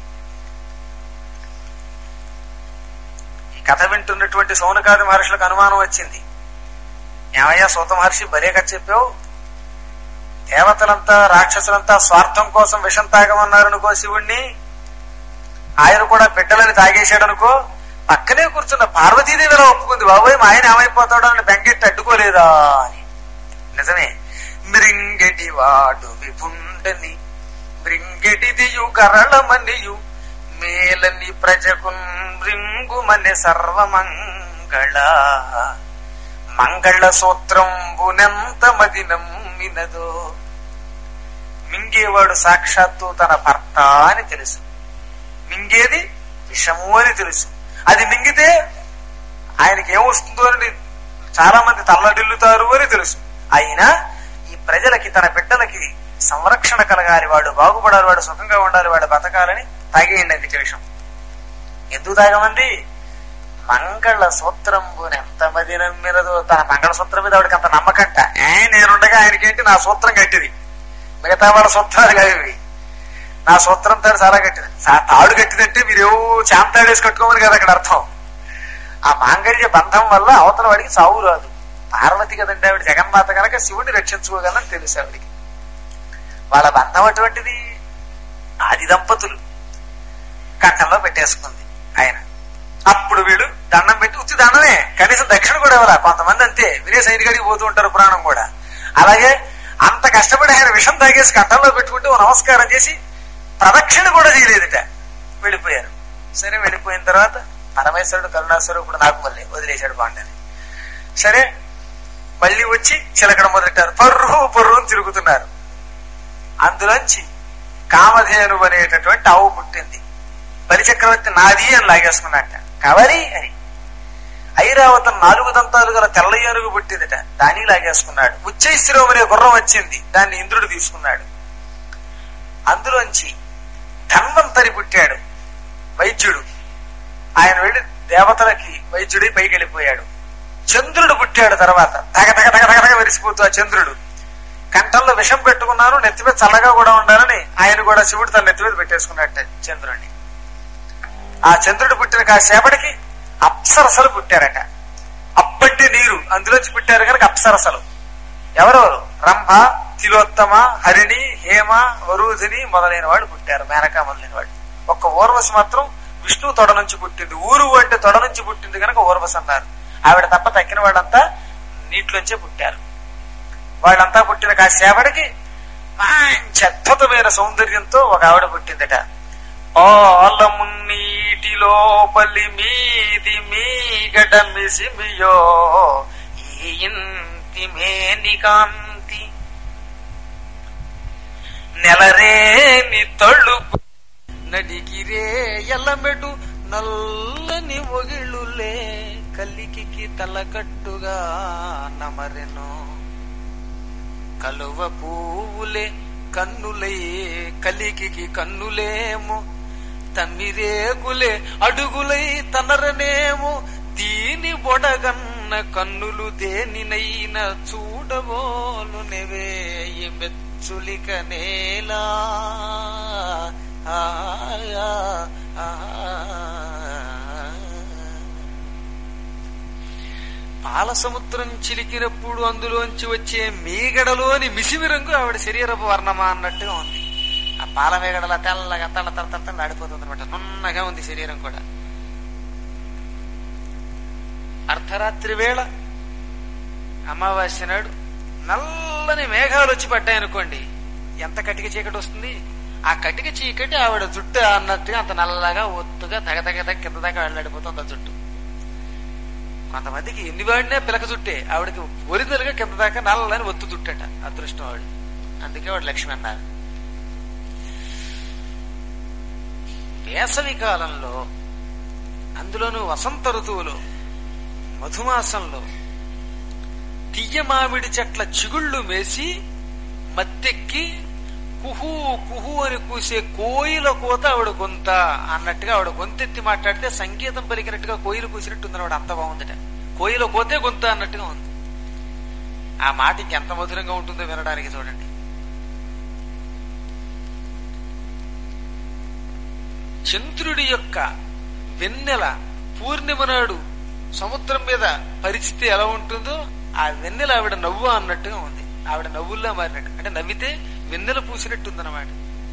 ఈ కథ వింటున్నటువంటి సౌనకాది మహర్షులకు అనుమానం వచ్చింది ఏమయ్యా సూత మహర్షి భలే కథ చెప్పావు దేవతలంతా రాక్షసులంతా స్వార్థం కోసం విషం తాగమన్నారనుకో శివుణ్ణి ఆయన కూడా బిడ్డలని తాగేశాడనుకో పక్కనే కూర్చున్న పార్వతీదేవి ఎలా ఒప్పుకుంది బాబోయ్ మా ఆయన ఏమైపోతాడో అని బెంగెట్టి అడ్డుకోలేదా అని నిజమే మృంగెటి వాడు విపుండని మృంగెటిదియు కరళమనియు మేలని ప్రజకు మృంగుమని సర్వమంగళ మంగళ సూత్రంబునెంత మది నమ్మినదో మింగేవాడు సాక్షాత్తు తన భర్త అని తెలుసు మింగేది విషము అని తెలుసు అది మింగితే ఆయనకి ఏమొస్తుందో అని చాలా మంది తల్లడిల్లుతారు అని తెలుసు అయినా ఈ ప్రజలకి తన బిడ్డలకి సంరక్షణ కలగాలి వాడు బాగుపడాలి వాడు సుఖంగా ఉండాలి వాడు బతకాలని తాగేయండి అది విషం ఎందుకు తాగమంది మంగళ సూత్రంబుని ఎంత మది నమ్మినదో తన మంగళ సూత్రం మీద ఆవిడకి అంత నమ్మకంట ఏ నేనుండగా ఆయనకేంటి నా సూత్రం గట్టిది మిగతా వాళ్ళ సూత్రాలు కాదు ఇవి నా సూత్రం తాడు చాలా గట్టిది సా- తాడు గట్టిదంటే మీరేవో చాంతాడేసి కట్టుకోమని కదా అక్కడ అర్థం ఆ మాంగళ్య బంధం వల్ల అవతల వాడికి చావు రాదు పార్వతి కదండి ఆవిడ జగన్మాత కనుక శివుడిని రక్షించుకోగలని తెలుసు ఆవిడికి వాళ్ళ బంధం అటువంటిది ఆది దంపతులు కంఠంలో పెట్టేసుకుంది ఆయన అప్పుడు వీడు దండం పెట్టి ఉత్తి దండమే కనీసం దక్షిణ కూడా ఇవ్వాల కొంతమంది అంతే వినే సైనికుడికి పోతూ ఉంటారు పురాణం కూడా అలాగే అంత కష్టపడి ఆయన విషం తాగేసి కంఠంలో పెట్టుకుంటే ఓ నమస్కారం చేసి ప్రదక్షిణ కూడా చేయలేదుట వెళ్ళిపోయారు సరే వెళ్ళిపోయిన తర్వాత పరమేశ్వరుడు కరుణాస్వరూపుడు నాకు మళ్ళీ వదిలేశాడు బాండని సరే మళ్ళీ వచ్చి చిలకడ మొదలెట్టారు పర్రు పర్రు అని తిరుగుతున్నారు అందులోంచి కామధేను అనేటటువంటి ఆవు పుట్టింది బలిచక్రవర్తి నాది అని లాగేసుకున్నట్ట కవరి అని ఐరావతం నాలుగు దంతాలు గల తెల్ల ఏనుగు పుట్టిందిట దాన్ని లాగేసుకున్నాడు ఉచ్చైశ్వరం అనే గుర్రం వచ్చింది దాన్ని ఇంద్రుడు తీసుకున్నాడు అందులోంచి ధన్వంతరి పుట్టాడు వైద్యుడు ఆయన వెళ్ళి దేవతలకి వైద్యుడి పైకి వెళ్ళిపోయాడు చంద్రుడు పుట్టాడు తర్వాత తగ తగ తగ తగ తగ మెరిసిపోతూ ఆ చంద్రుడు కంఠంలో విషం పెట్టుకున్నాను నెత్తి మీద చల్లగా కూడా ఉండాలని ఆయన కూడా శివుడు తన నెత్తి మీద పెట్టేసుకున్నట్ట చంద్రుడిని ఆ చంద్రుడు పుట్టిన కాసేపటికి అప్సరసలు పుట్టారట అప్పటి నీరు అందులోంచి పుట్టారు కనుక అప్సరసలు ఎవరెవరు రంభ తిలోత్తమ హరిణి హేమ వరూధిని మొదలైన వాళ్ళు పుట్టారు మేనక మొదలైన వాళ్ళు ఒక్క ఊర్వశి మాత్రం విష్ణు తొడ నుంచి పుట్టింది ఊరు అంటే తొడ నుంచి పుట్టింది కనుక ఊర్వశి అన్నారు ఆవిడ తప్ప తక్కిన వాళ్ళంతా నీటిలోంచే పుట్టారు వాళ్ళంతా పుట్టిన కాసేపటికి మంచి అద్భుతమైన సౌందర్యంతో ఒక ఆవిడ పుట్టిందట ఆలము నీటి లోపలి మీది మీగడ మిసిమియో ఈ ఇంటి మేని కాంతి నెలరేని తొడుపు నడిగిరే ఎల్లమెడు నల్లని ఒగిళ్ళులే కలికి తలకట్టుగా నమరెను కలువ పువ్వులే కన్నులే కలికి కన్నులేమో తమ్మిరేకులే అడుగులై తనరనేమో దీని బొడగన్న కన్నులు దేనినైనా చూడబోలు నెవేయి మెచ్చులిక నేలా ఆ, ఆ, ఆ. పాల సముద్రం చిలికినప్పుడు అందులోంచి వచ్చే మీగడలోని మిసిమి రంగు ఆవిడ శరీరపు వర్ణమా అన్నట్టుగా ఉంది ఆ పాల మీగడలా తెల్లగా తల్ల తల్ల తల్ల తల్ల ఆడిపోతుంది అనమాట నున్నగా ఉంది శరీరం కూడా అర్ధరాత్రి వేళ అమావాస్య నాడు నల్లని మేఘాలు వచ్చి పడ్డాయనుకోండి ఎంత కటిక చీకటి వస్తుంది ఆ కటిక చీకటి ఆవిడ జుట్టు అన్నట్టుగా అంత నల్లగా ఒత్తుగా తగ తగ తగ కింద దాకా వెళ్ళాడిపోతుంది ఆ జుట్టు కొంతమందికి ఎన్ని వాడినా పిలక చుట్టే ఆవిడకి ఒరిజినల్ గా కింద దాకా నల్లని ఒత్తు చుట్టట అదృష్టం ఆవిడ అందుకే వాడు లక్ష్మి అన్నారు వేసవి కాలంలో అందులోనూ వసంత ఋతువులో మధుమాసంలో తియ్య మామిడి చెట్ల చిగుళ్ళు మేసి మత్తెక్కి కుహు కుహు అని కూసే కోయిల కోత ఆవిడ గొంత అన్నట్టుగా ఆవిడ గొంతెత్తి మాట్లాడితే సంగీతం పలికినట్టుగా కోయిలు కూసినట్టుంది ఆవిడ అంత బాగుందట కోయిల కోతే గొంత అన్నట్టుగా ఉంది ఆ మాట ఇంకెంత మధురంగా ఉంటుందో వినడానికి చూడండి చంద్రుడి యొక్క వెన్నెల పూర్ణిమ నాడు సముద్రం మీద పరిచితే ఎలా ఉంటుందో ఆ వెన్నెల ఆవిడ నవ్వు అన్నట్టుగా ఉంది ఆవిడ నవ్వుల్లా మారినట్టు అంటే నవ్వితే వెన్నెల పూసినట్టుందన్నమాట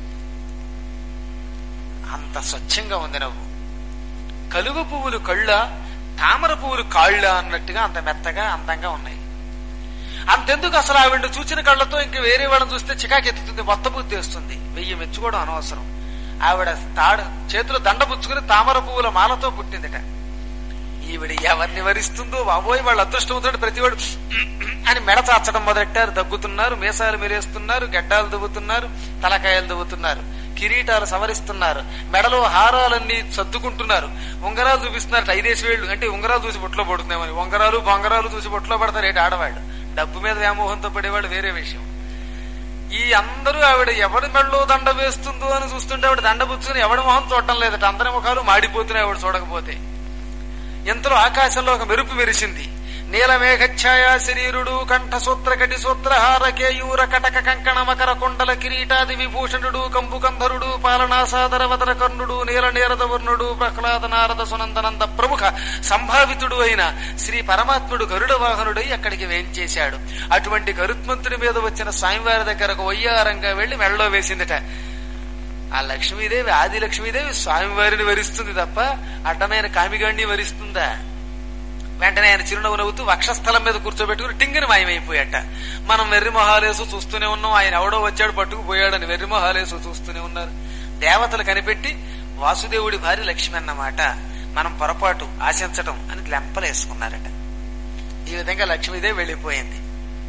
అంత స్వచ్ఛంగా ఉంది నవ్వు కలువ పువ్వులు కళ్ళ తామర పువ్వులు కాళ్ళ అన్నట్టుగా అంత మెత్తగా అందంగా ఉన్నాయి అంతెందుకు అసలు ఆవిడ చూసిన కళ్ళతో ఇంక వేరే వాళ్ళని చూస్తే చికాకెత్తుతుంది మొత్త బుద్ధి వస్తుంది వెయ్యి మెచ్చుకోవడం అనవసరం ఆవిడ తాడు చేతిలో దండ పుచ్చుకుని తామర పువ్వుల మాలతో పుట్టిందిట ఈవిడ ఎవరిని వరిస్తుందో బాబోయ్ వాళ్ళు అదృష్టవంతుడు ప్రతివాడు అని మెడ చాచడం మొదలెట్టారు దగ్గుతున్నారు మీసాలు మెరేస్తున్నారు గడ్డాలు దువ్వుతున్నారు తలకాయలు దువ్వుతున్నారు కిరీటాలు సవరిస్తున్నారు మెడలో హారాలన్నీ సర్దుకుంటున్నారు ఉంగరాలు చూపిస్తున్నారు ఐదేసి వేళ్ళు అంటే ఉంగరాలు చూసి బొట్లో పడుతున్నామని ఉంగరాలు బొంగరాలు చూసి బొట్లో పడతారు ఏంటి ఆడవాళ్ళు డబ్బు మీద వ్యామోహంతో పడేవాళ్ళు వేరే విషయం ఈ అందరూ ఆవిడ ఎవరి మెడలో దండ వేస్తుందో అని చూస్తుంటే ఆవిడ దండ పుచ్చుకుని ఎవడి మొహం చూడటం లేదట అందరి ముఖాలు మాడిపోతున్నాయి ఆవిడ చూడకపోతే ఇంతలో ఆకాశంలో ఒక మెరుపు మెరిసింది నీలమేఘఛాయ శరీరుడు కంఠసూత్ర కటి సూత్రహార కేయూర కటక కంకణ మకర కుండల కిరీటాది విభూషణుడు కంబు కంధరుడు పాలనాసాదర వదర కర్ణుడు నీల నీరద వర్ణుడు ప్రహ్లాద నారద సునందనంద ప్రముఖ సంభావితుడు అయిన శ్రీ పరమాత్ముడు గరుడ వాహనుడై అక్కడికి వేంచేశాడు అటువంటి గరుత్మంతుడి మీద వచ్చిన స్వామివారి దగ్గరకు వయ్యారంగా వెళ్లి మెళ్ళలో వేసిందిట ఆ లక్ష్మీదేవి ఆది లక్ష్మీదేవి స్వామివారిని వరిస్తుంది తప్ప అడ్డమైన కామిగాడిని వరిస్తుందా వెంటనే ఆయన చిరునవ్వు నవ్వుతూ వక్షస్థలం మీద కూర్చోబెట్టుకుని టింగిని మాయమైపోయాట మనం వెర్రి మొహాలేసు చూస్తూనే ఉన్నాం ఆయన ఎవడో వచ్చాడు పట్టుకుపోయాడని వెర్రి మొహాలేసు చూస్తూనే ఉన్నారు దేవతలు కనిపెట్టి వాసుదేవుడి భార్య లక్ష్మి అన్నమాట మనం పొరపాటు ఆశించటం అని లెంపలేసుకున్నారట ఈ విధంగా లక్ష్మీదేవి వెళ్లిపోయింది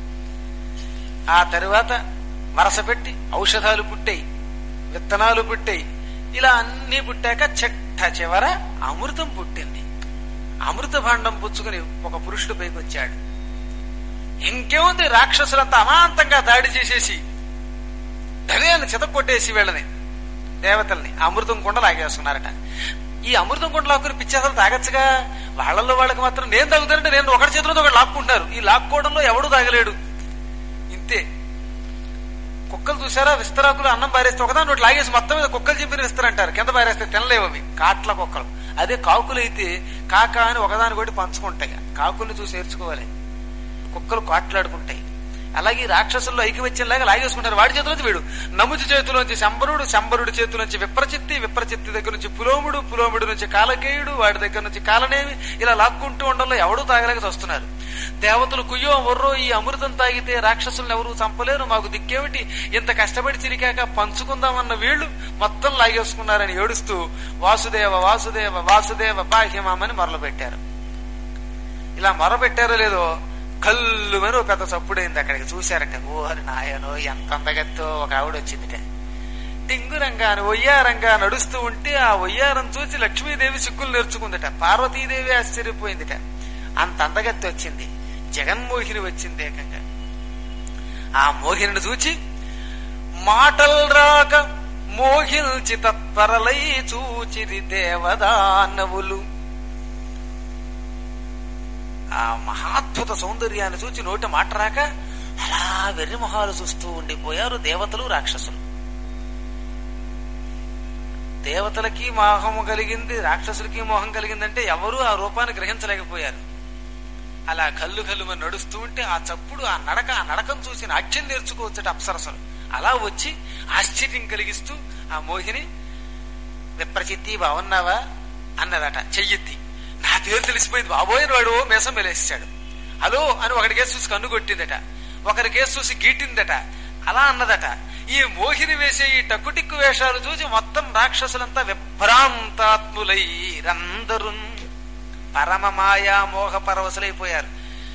ఆ తరువాత వరస పెట్టి ఔషధాలు పుట్టాయి విత్తనాలు పుట్టాయి ఇలా అన్ని పుట్టాక చెట్ట చివర అమృతం పుట్టింది అమృత భాండం పుచ్చుకుని ఒక పురుషుడు పైకి వచ్చాడు ఇంకేముంది రాక్షసులంతా అమాంతంగా దాడి చేసేసి ధనేను చితకొట్టేసి వీళ్ళని దేవతల్ని అమృతం కుండ లాగేస్తున్నారట ఈ అమృతం కుండ లాక్కుని పిచ్చేసలు తాగొచ్చుగా వాళ్ళల్లో వాళ్ళకి మాత్రం నేను తాగుతానంటే నేను ఒకటి చేతిలో ఒకటి లాక్కుంటారు ఈ లాక్కోవడంలో ఎవడూ తాగలేడు ఇంతే కుక్కలు చూసారా విస్తరాకులు అన్నం పారేస్తే ఒకదాని నోటి లాగేసి మొత్తం మీద కుక్కలు చింపిన విస్తరంటారు కింద పారేస్తే తినలేవు అవి కాట్ల కుక్కలు అదే కాకులు అయితే కాక అని ఒకదాని కొట్టి పంచుకుంటాయి కాకుల్ని చూసి ఏర్చుకోవాలి కుక్కలు కాట్లాడుకుంటాయి అలాగే ఈ రాక్షసుల్లో ఐకమత్యంలాగా లాగేసుకుంటారు వాడి చేతిలోంచి వీడు నముజు చేతిలోంచి శంబరుడు శంబరుడి చేతిలోంచి విప్రచిత్తి విప్రచిత్తి దగ్గర నుంచి పులోముడు పులోముడు నుంచి కాలకేయుడు వాడి దగ్గర నుంచి కాలనేమి ఇలా లాక్కుంటూ ఉండడంలో ఎవడూ తాగలేక వస్తున్నారు దేవతలు కుయ్యో మొర్రో ఈ అమృతం తాగితే రాక్షసులను ఎవరు చంపలేరు మాకు దిక్కేమిటి ఇంత కష్టపడి చిరికాక పంచుకుందామన్న వీళ్ళు మొత్తం లాగేసుకున్నారని ఏడుస్తూ వాసుదేవ వాసుదేవ వాసుదేవ బాహ్యమామని మొరలు పెట్టారు ఇలా మొర పెట్టారో లేదో కల్లుమని ఒక పెద్ద చప్పుడైంది అక్కడికి చూశారట ఓ అని నాయనో ఎంత అందగత్తో ఒక ఆవిడ వచ్చిందిట టింగురంగా అని ఒయ్యారంగా నడుస్తూ ఉంటే ఆ ఒయ్యారం చూసి లక్ష్మీదేవి సిగ్గులు నేర్చుకుందట పార్వతీదేవి ఆశ్చర్యపోయిందిట అంత అందగత్తి వచ్చింది జగన్మోహిని వచ్చింది ఏకంగా ఆ మోహిని చూచి మాటల్ రాక మోహిల్చి తత్పరలై చూచిరి దేవదానవులు ఆ మహాద్భుత సౌందర్యాన్ని చూచి నోటి మాట రాక అలా వెర్రి మొహాలు చూస్తూ ఉండిపోయారు దేవతలు రాక్షసులు దేవతలకి మోహం కలిగింది రాక్షసులకి మోహం కలిగిందంటే ఎవరూ ఆ రూపాన్ని గ్రహించలేకపోయారు అలా కళ్ళు కళ్ళు మరి నడుస్తూ ఉంటే ఆ చప్పుడు ఆ నడక ఆ నడకను చూసి నాట్యం నేర్చుకోవచ్చట అప్సరసలు అలా వచ్చి ఆశ్చర్యం కలిగిస్తూ ఆ మోహిని విప్రచిత్తి బాగున్నావా అన్నదట చెయ్యెత్తి నా పేరు తెలిసిపోయింది బాబోయిన వాడు మేసం వెలేసాడు హలో అని ఒకటి కేసు చూసి కన్ను కొట్టిందట ఒకరి కేసు చూసి గీటిందట అలా అన్నదట ఈ మోహిని వేసే ఈ టక్కుటిక్కు వేషాలు చూసి మొత్తం రాక్షసులంతా విభ్రాంతాత్ములై రందరు పరమ మాయా మోహ పరవశులైపోయారు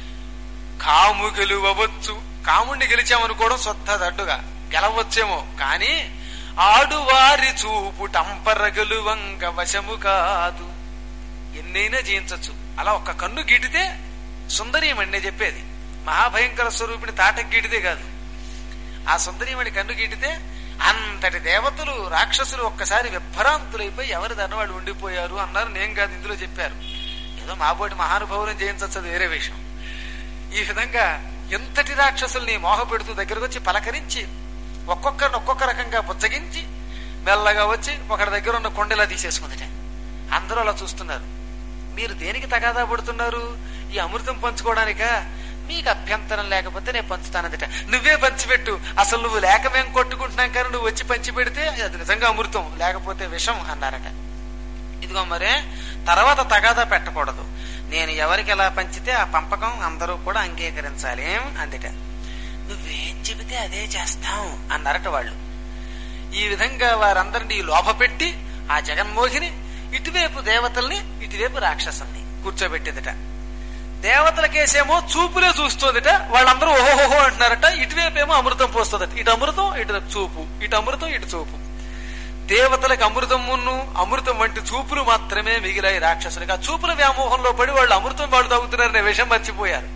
కాము గెలువవచ్చు కాముణ్ణి గెలిచామనుకోవడం స్వద్ధ దడ్డుగా గెలవచ్చేమో కానీ ఆడువారి చూపు టంపర గెలువంగ వశము కాదు ఎన్నైనా జయించవచ్చు అలా ఒక్క కన్ను గీటితే సుందరీమణి చెప్పేది మహాభయంకర స్వరూపిణి తాటకు గీటితే కాదు ఆ సుందరీమణి కన్ను గీటితే అంతటి దేవతలు రాక్షసులు ఒక్కసారి విభ్రాంతులైపోయి ఎవరి దాని వాళ్ళు ఉండిపోయారు అన్నారు నేను కాదు ఇందులో చెప్పారు ఏదో మాబోటి మహానుభావులను జయించచ్చు అది వేరే విషయం ఈ విధంగా ఎంతటి రాక్షసుల్ని మోహ పెడుతూ దగ్గరకు వచ్చి పలకరించి ఒక్కొక్కరిని ఒక్కొక్క రకంగా బుజ్జగించి మెల్లగా వచ్చి ఒకరి దగ్గర ఉన్న కొండలా తీసేసుకుందిట అందరూ అలా చూస్తున్నారు మీరు దేనికి తగాదా పడుతున్నారు ఈ అమృతం పంచుకోవడానికా మీకు అభ్యంతరం లేకపోతే నేను పంచుతానందిట నువ్వే పంచిపెట్టు అసలు నువ్వు లేక మేము కొట్టుకుంటున్నాం కానీ నువ్వు వచ్చి పంచి పెడితే అది నిజంగా అమృతం లేకపోతే విషం అన్నారట ఇదిగో మరే తర్వాత తగాదా పెట్టకూడదు నేను ఎవరికి ఎలా పంచితే ఆ పంపకం అందరూ కూడా అంగీకరించాలి అందిట నువ్వేం చెబితే అదే చేస్తాం అన్నారట వాళ్ళు ఈ విధంగా వారందరినీ లోభపెట్టి ఆ జగన్మోహిని ఇటువైపు దేవతల్ని ఇటువైపు రాక్షసుల్ని కూర్చోబెట్టిందిట దేవతలకేసేమో చూపులే చూస్తోందిట వాళ్ళందరూ ఓహోహో అంటున్నారట ఇటువైపు ఏమో అమృతం పోస్తుందట ఇటు అమృతం ఇటు చూపు ఇటు అమృతం ఇటు చూపు దేవతలకు అమృతం మున్ను అమృతం వంటి చూపులు మాత్రమే మిగిలాయి రాక్షసులకు ఆ చూపుల వ్యామోహంలో పడి వాళ్ళు అమృతం వాళ్ళు తాగుతున్నారనే విషయం మర్చిపోయారు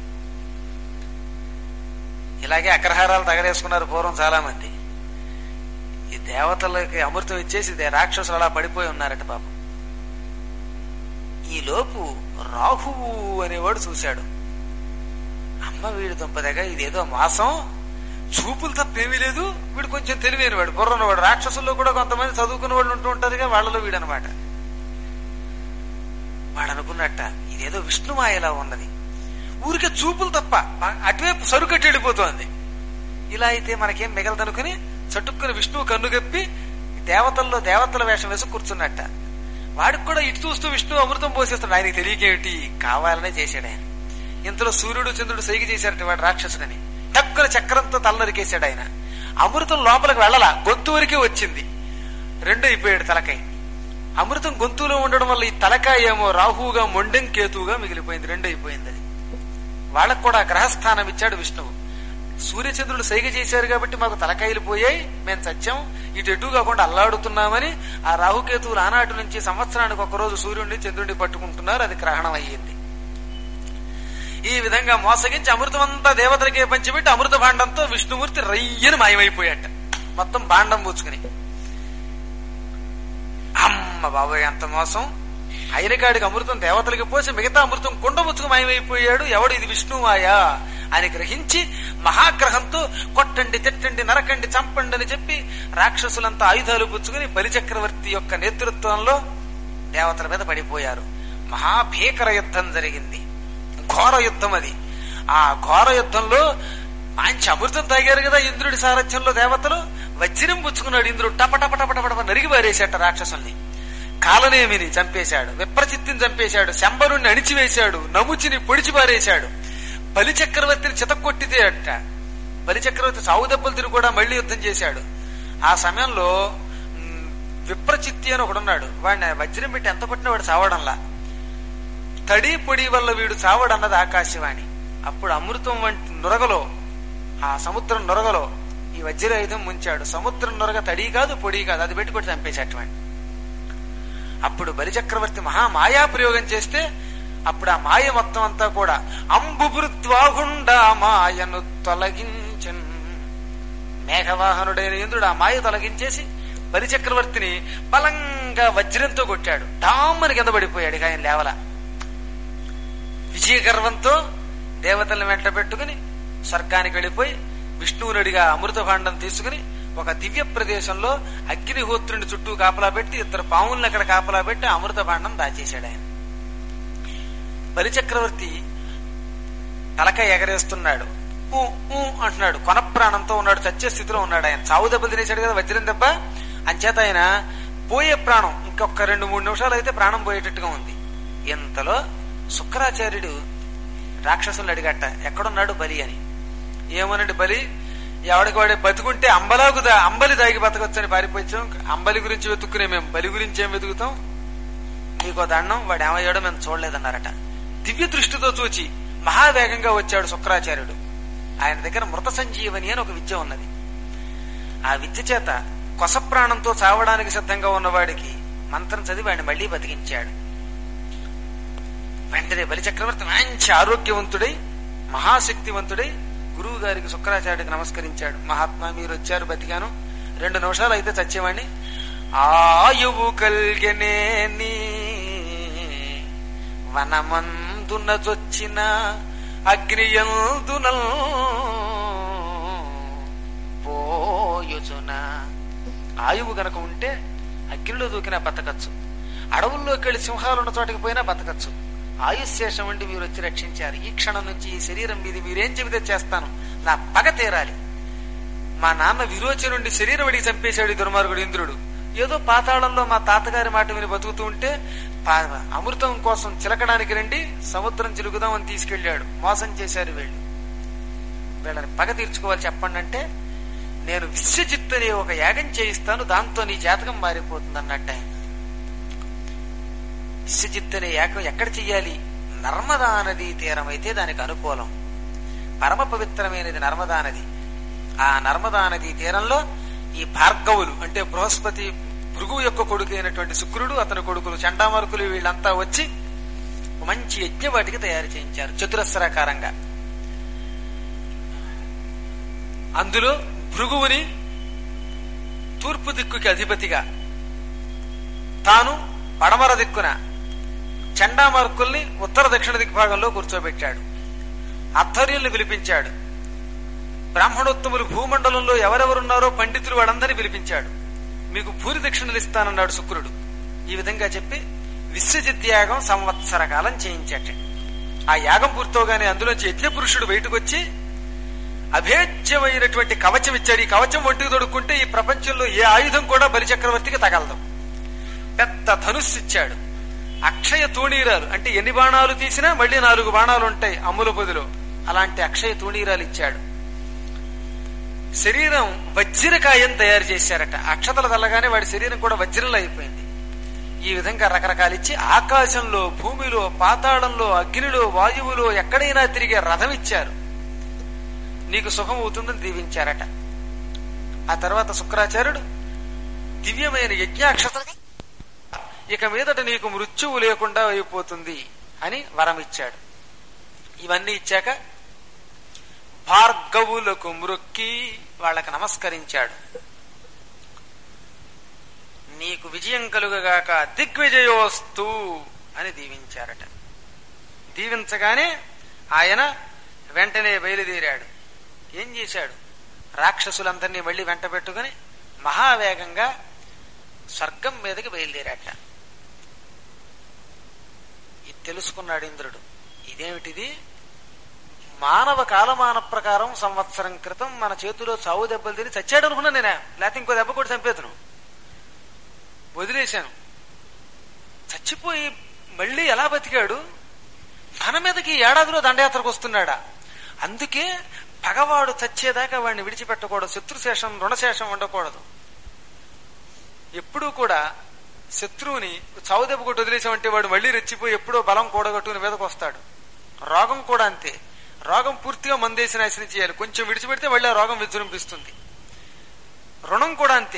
ఇలాగే అగ్రహారాలు తగలేసుకున్నారు పూర్వం చాలా మంది ఈ దేవతలకి అమృతం ఇచ్చేసి దే- రాక్షసులు అలా పడిపోయి ఉన్నారట పాపం ఈ లోపు రాహువు అనేవాడు చూశాడు అమ్మ వీడి దుంపదగా ఇదేదో మాసం చూపులు తప్పేమీ లేదు వీడు కొంచెం తెలివైన వాడు బుర్రన్నవాడు రాక్షసుల్లో కూడా కొంతమంది చదువుకున్న వాళ్ళు ఉంటూ ఉంటారుగా వాళ్ళలో వీడనమాట వాడు అనుకున్నట్ట ఇదేదో విష్ణుమాయలా ఉన్నది ఊరికే చూపులు తప్ప బా- అటువైపు సరుకట్టి వెళ్ళిపోతోంది ఇలా అయితే మనకేం మిగలదనుకుని చటుక్కుని విష్ణువు కన్నుగప్పి దేవతల్లో దేవతల వేషం వేసి కూర్చున్నట్ట వాడికి కూడా ఇటు చూస్తూ విష్ణువు అమృతం పోసేస్తాడు ఆయనకి తెలియకేమిటి కావాలనే చేశాడు ఆయన ఇంతలో సూర్యుడు చంద్రుడు సైకి చేశారట వాడు రాక్షసుడని టక్కున చక్రంతో తలనరికేశాడు ఆయన అమృతం లోపలికి వెళ్ళలా గొంతు వరకే వచ్చింది రెండు అయిపోయాడు తలకాయ అమృతం గొంతులో ఉండడం వల్ల ఈ తలకాయ ఏమో రాహువుగా మొండెం కేతువుగా మిగిలిపోయింది రెండు అయిపోయింది అది వాళ్ళకు కూడా గ్రహస్థానం ఇచ్చాడు విష్ణువు సూర్యచంద్రుడు సైగ చేశారు కాబట్టి మాకు తలకాయలు పోయాయి మేము సత్యం ఇటు ఎటు కాకుండా అల్లాడుతున్నామని ఆ రాహుకేతువులు ఆనాటి నుంచి సంవత్సరానికి ఒక రోజు సూర్యుడిని చంద్రుడిని పట్టుకుంటున్నారు అది గ్రహణం అయ్యింది ఈ విధంగా మోసగించి అమృతం అంతా దేవతలకే పంచిపెట్టి అమృత భాండంతో విష్ణుమూర్తి రయ్యని మాయమైపోయాట మొత్తం భాండం పూచుకుని అమ్మ బాబాయ్ అంత మోసం అయినకాడికి అమృతం దేవతలకి పోసి మిగతా అమృతం కుండముచ్చుకు మాయమైపోయాడు ఎవడు ఇది విష్ణుమాయా అని గ్రహించి మహాగ్రహంతో కొట్టండి తిట్టండి నరకండి చంపండి అని చెప్పి రాక్షసులంతా ఆయుధాలు పుచ్చుకుని బలిచక్రవర్తి యొక్క నేతృత్వంలో దేవతల మీద పడిపోయారు మహాభీకర యుద్ధం జరిగింది ఘోర యుద్ధం అది ఆ ఘోర యుద్ధంలో మంచి అమృతం తాగారు కదా ఇంద్రుడి సారథ్యంలో దేవతలు వజ్రం పుచ్చుకున్నాడు ఇంద్రుడు టప టప టప టప టప నరిగి పారేశాట రాక్షసుల్ని కాలనేమిని చంపేశాడు విప్రచిత్తిని చంపేశాడు శంబరుణ్ణి అణిచివేశాడు నముచిని పొడిచి పారేశాడు బలి చక్రవర్తిని చితక్కొట్టితే అట బలి చక్రవర్తి సావు దెబ్బలు తిరిగి కూడా మళ్ళీ యుద్ధం చేశాడు ఆ సమయంలో మ్, విప్రచిత్తి అని ఒకడున్నాడు వాడిని వజ్రం పెట్టి ఎంత కొట్టినా వాడు చావడంలా తడి పొడి వల్ల వీడు చావడన్నది ఆకాశవాణి అప్పుడు అమృతం వంటి నురగలో ఆ సముద్రం నురగలో ఈ వజ్రాయుధం ముంచాడు సముద్రం నురగ తడి కాదు పొడి కాదు అది పెట్టుకొట్టి చంపేసేటువంటి అప్పుడు బలిచక్రవర్తి మహా మాయా ప్రయోగం చేస్తే అప్పుడు ఆ మాయ మొత్తం అంతా కూడా అంబుభృత్వాగుండా మాయను తొలగించన్ మేఘవాహనుడైన ఇంద్రుడు ఆ మాయ తొలగించేసి బలిచక్రవర్తిని బలంగా వజ్రంతో కొట్టాడు డామ్మని కింద పడిపోయాడు ఇక ఆయన లేవల విజయ గర్వంతో దేవతల్ని వెంట పెట్టుకుని స్వర్గానికి వెళ్ళిపోయి విష్ణువునడిగా అమృత భాండం తీసుకుని ఒక దివ్య ప్రదేశంలో అగ్నిహోత్రుని చుట్టూ కాపలా పెట్టి ఇద్దరు పావుల్ని అక్కడ కాపలా పెట్టి ఆ అమృత భాండం దాచేశాడు ఆయన బలిచక్రవర్తి తలక ఎగరేస్తున్నాడు ఊ, ఊ అంటున్నాడు కొన ప్రాణంతో ఉన్నాడు చచ్చే స్థితిలో ఉన్నాడు ఆయన చావు దెబ్బలు తినేశాడు కదా వజ్రం దెబ్బ అంచేత ఆయన పోయే ప్రాణం ఇంకొక రెండు మూడు నిమిషాలు అయితే ప్రాణం పోయేటట్టుగా ఉంది ఇంతలో శుక్రాచార్యుడు రాక్షసులు అడిగట ఎక్కడున్నాడు బలి అని ఏమోనండి బలి ఎవడికి వాడే బతుకుంటే అంబలాగు దా- అంబలి దాగి బతకొచ్చని పారిపోయాం అంబలి గురించి వెతుక్కునే మేము బలి గురించి ఏం వెతుకుతాం నీకో దండం వాడు ఏమయ్యాడో మేము చూడలేదన్నారట దివ్య దృష్టితో చూచి మహావేగంగా వచ్చాడు శుక్రాచార్యుడు ఆయన దగ్గర మృత సంజీవని అని ఒక విద్య ఉన్నది ఆ విద్య చేత కొస ప్రాణంతో చావడానికి సిద్ధంగా ఉన్నవాడికి మంత్రం చదివి వాడిని మళ్లీ బతికించాడు వెంటనే బలి చక్రవర్తి మంచి ఆరోగ్యవంతుడై మహాశక్తివంతుడై గురువు గారికి శుక్రాచార్యుడికి నమస్కరించాడు మహాత్మా మీరు వచ్చారు బతికాను రెండు నిమిషాలు అయితే చచ్చేవాణ్ణి ఆయువు కల్గనేని వనమందున చొచ్చిన అగ్నియందున పోయుచున ఆయువు గనక ఉంటే అగ్నిలో దూకినా బతకచ్చు అడవుల్లోకి వెళ్లి సింహాలు ఉన్న చోటకి పోయినా బతకచ్చు ఆయుశేషం వంటి మీరు వచ్చి రక్షించారు ఈ క్షణం నుంచి ఈ శరీరం మీది మీరేం చెబితే చేస్తాను నా పగ తీరాలి మా నాన్న విరోచన నుండి శరీరం అడిగి చంపేశాడు ఈ దుర్మార్గుడు ఇంద్రుడు ఏదో పాతాళంలో మా తాతగారి మాట విని బతుకుతూ ఉంటే పా- అమృతం కోసం చిలకడానికి రండి సముద్రం చిలుకుదాం అని తీసుకెళ్లాడు మోసం చేశారు వీళ్ళు వీళ్ళని పగ తీర్చుకోవాలి చెప్పండి అంటే నేను విశ్వజిత్ అనే ఒక యాగం చేయిస్తాను దాంతో నీ జాతకం మారిపోతుంది అన్నట్టు ఆయన విశ్వజిత్ అనే యాగం ఎక్కడ చెయ్యాలి నర్మదా నదీ తీరం అయితే దానికి అనుకూలం పరమ పవిత్రమైనది నర్మదా నది ఆ నర్మదా నదీ తీరంలో ఈ భార్గవులు అంటే బృహస్పతి భృగు యొక్క కొడుకు అయినటువంటి శుక్రుడు అతని కొడుకులు చండామరుకులు వీళ్ళంతా వచ్చి ఒక మంచి యజ్ఞవాటికి తయారు చేయించారు చతురస్రాకారంగా అందులో భృగువుని తూర్పు దిక్కుకి అధిపతిగా తాను పడమర దిక్కున చండామార్కుల్ని ఉత్తర దక్షిణ దిగ్భాగంలో కూర్చోబెట్టాడు అధ్వర్యుల్ని పిలిపించాడు బ్రాహ్మణోత్తములు భూమండలంలో ఎవరెవరున్నారో పండితులు వాళ్ళందరినీ పిలిపించాడు మీకు భూరి దక్షిణలు ఇస్తానన్నాడు శుక్రుడు ఈ విధంగా చెప్పి విశ్వజిత్ యాగం సంవత్సర కాలం చేయించాట ఆ యాగం పూర్తవగానే అందులోంచి యజ్ఞ పురుషుడు బయటకు వచ్చి అభేద్యమైనటువంటి కవచం ఇచ్చాడు ఈ కవచం ఒంటికి తొడుక్కుంటే ఈ ప్రపంచంలో ఏ ఆయుధం కూడా బలిచక్రవర్తికి తగలదు పెద్ద ధనుస్సు ఇచ్చాడు అక్షయ తూణీరాలు అంటే ఎన్ని బాణాలు తీసినా మళ్ళీ నాలుగు బాణాలు ఉంటాయి అమ్ముల పొదిలో అలాంటి అక్షయ తూణీరాలు ఇచ్చాడు శరీరం వజ్రకాయం తయారు చేశారట అక్షతలు తల్లగానే వాడి శరీరం కూడా వజ్రంలో అయిపోయింది ఈ విధంగా రకరకాలు ఇచ్చి ఆకాశంలో భూమిలో పాతాళంలో అగ్నిలో వాయువులో ఎక్కడైనా తిరిగే రథం ఇచ్చారు నీకు సుఖం అవుతుందని దీవించారట ఆ తర్వాత శుక్రాచార్యుడు దివ్యమైన యజ్ఞాక్షత ఇక మీదట నీకు మృత్యువు లేకుండా అయిపోతుంది అని వరం ఇచ్చాడు ఇవన్నీ ఇచ్చాక భార్గవులకు మృక్కి వాళ్ళకి నమస్కరించాడు నీకు విజయం కలుగగాక దిగ్విజయోస్తు అని దీవించారట దీవించగానే ఆయన వెంటనే బయలుదేరాడు ఏం చేశాడు రాక్షసులందరినీ మళ్ళీ వెంట పెట్టుకుని మహావేగంగా స్వర్గం మీదకి బయలుదేరాట ఇది తెలుసుకున్నాడు ఇంద్రుడు ఇదేమిటిది మానవ కాలమాన ప్రకారం సంవత్సరం క్రితం మన చేతిలో చావు దెబ్బలు తిని చచ్చాడు అనుకున్నా నేనే లేకపోతే ఇంకో దెబ్బ కూడా చంపేతను వదిలేశాను చచ్చిపోయి మళ్ళీ ఎలా బతికాడు మన మీదకి ఈ ఏడాదిలో దండయాత్రకు వస్తున్నాడా అందుకే పగవాడు చచ్చేదాకా వాడిని విడిచిపెట్టకూడదు శత్రుశేషం రుణశేషం ఉండకూడదు ఎప్పుడూ కూడా శత్రువుని చావు దెబ్బ కొట్టి వదిలేసామంటే వాడు మళ్ళీ రెచ్చిపోయి ఎప్పుడో బలం కూడగట్టుకుని మీదకు వస్తాడు రోగం కూడా అంతే రోగం పూర్తిగా మందేసి నాశనం చేయాలి కొంచెం విడిచిపెడితే మళ్ళీ ఆ రోగం విజృంభిస్తుంది రుణం కూడా అంతే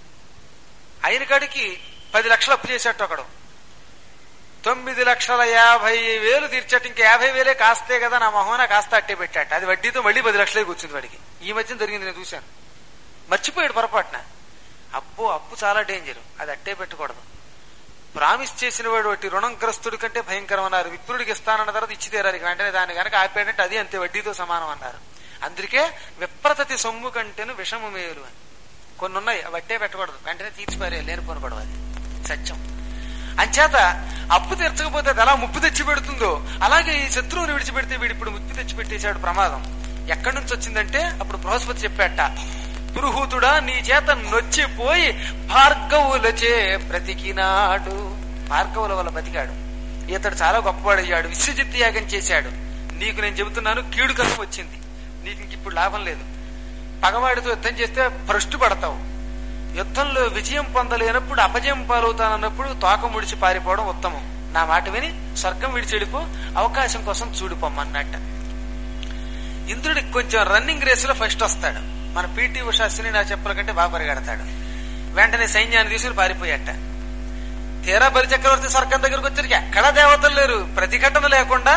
ఆయన కాడికి పది లక్షలు అప్పు చేసేట్టు ఒకడు తొమ్మిది లక్షల యాభై వేలు తీర్చట్టు ఇంకా యాభై వేలే కాస్తే కదా నా మొహన కాస్త అట్టే పెట్టాట అది వడ్డీతో మళ్ళీ పది లక్షలే కూర్చుంది వాడికి ఈ మధ్యన జరిగింది నేను చూశాను మర్చిపోయాడు పొరపాటున అప్పు అప్పు చాలా డేంజర్ అది అట్టే పెట్టకూడదు ప్రామిస్ చేసిన వాడు ఒకటి రుణంగ్రస్తుడి కంటే భయంకరం అన్నారు విప్రుడికి ఇస్తానన్న తర్వాత ఇచ్చి తీరాలి వెంటనే దాన్ని కనుక ఆపేటంటే అది అంతే వడ్డీతో సమానం అన్నారు అందుకే విప్రతతి సొమ్ము కంటేను విషము మేలు అని కొన్ని ఉన్నాయి అవి అట్టే పెట్టకూడదు వెంటనే తీర్చిపారేయాలి లేనిపోను గొడవ అది సత్యం అంచేత అప్పు తీర్చకపోతే అది ఎలా ముప్పు తెచ్చి పెడుతుందో అలాగే ఈ శత్రువుని విడిచిపెడితే వీడు ఇప్పుడు ముప్పు తెచ్చి పెట్టేశాడు ప్రమాదం ఎక్కడి నుంచి వచ్చిందంటే అప్పుడు బృహస్పతి చెప్పాట పురుహూతుడా నీ చేత నొచ్చిపోయి భార్గవులచే బ్రతికినాడు భార్గవుల వల్ల బతికాడు ఇతడు చాలా గొప్పవాడయ్యాడు విశ్వజిత్ యాగం చేశాడు నీకు నేను చెబుతున్నాను కీడు కథ వచ్చింది నీకు ఇంక ఇప్పుడు లాభం లేదు పగవాడితో యుద్ధం చేస్తే భ్రష్టు పడతావు యుద్ధంలో విజయం పొందలేనప్పుడు అపజయం పాలవుతానన్నప్పుడు తోక ముడిచి పారిపోవడం ఉత్తమం నా మాట విని స్వర్గం విడిచెడిపో అవకాశం కోసం చూడిపోమ్మన్నట్ట ఇంద్రుడికి కొంచెం రన్నింగ్ రేస్ లో ఫస్ట్ వస్తాడు మన పీటీ ఉషాస్త్రి నా చెప్పుల కంటే బాగా పరిగెడతాడు వెంటనే సైన్యాన్ని తీసుకుని పారిపోయాట తీరా బలి చక్రవర్తి స్వర్గం దగ్గరకు వచ్చరికి ఎక్కడా దేవతలు లేరు ప్రతిఘటన లేకుండా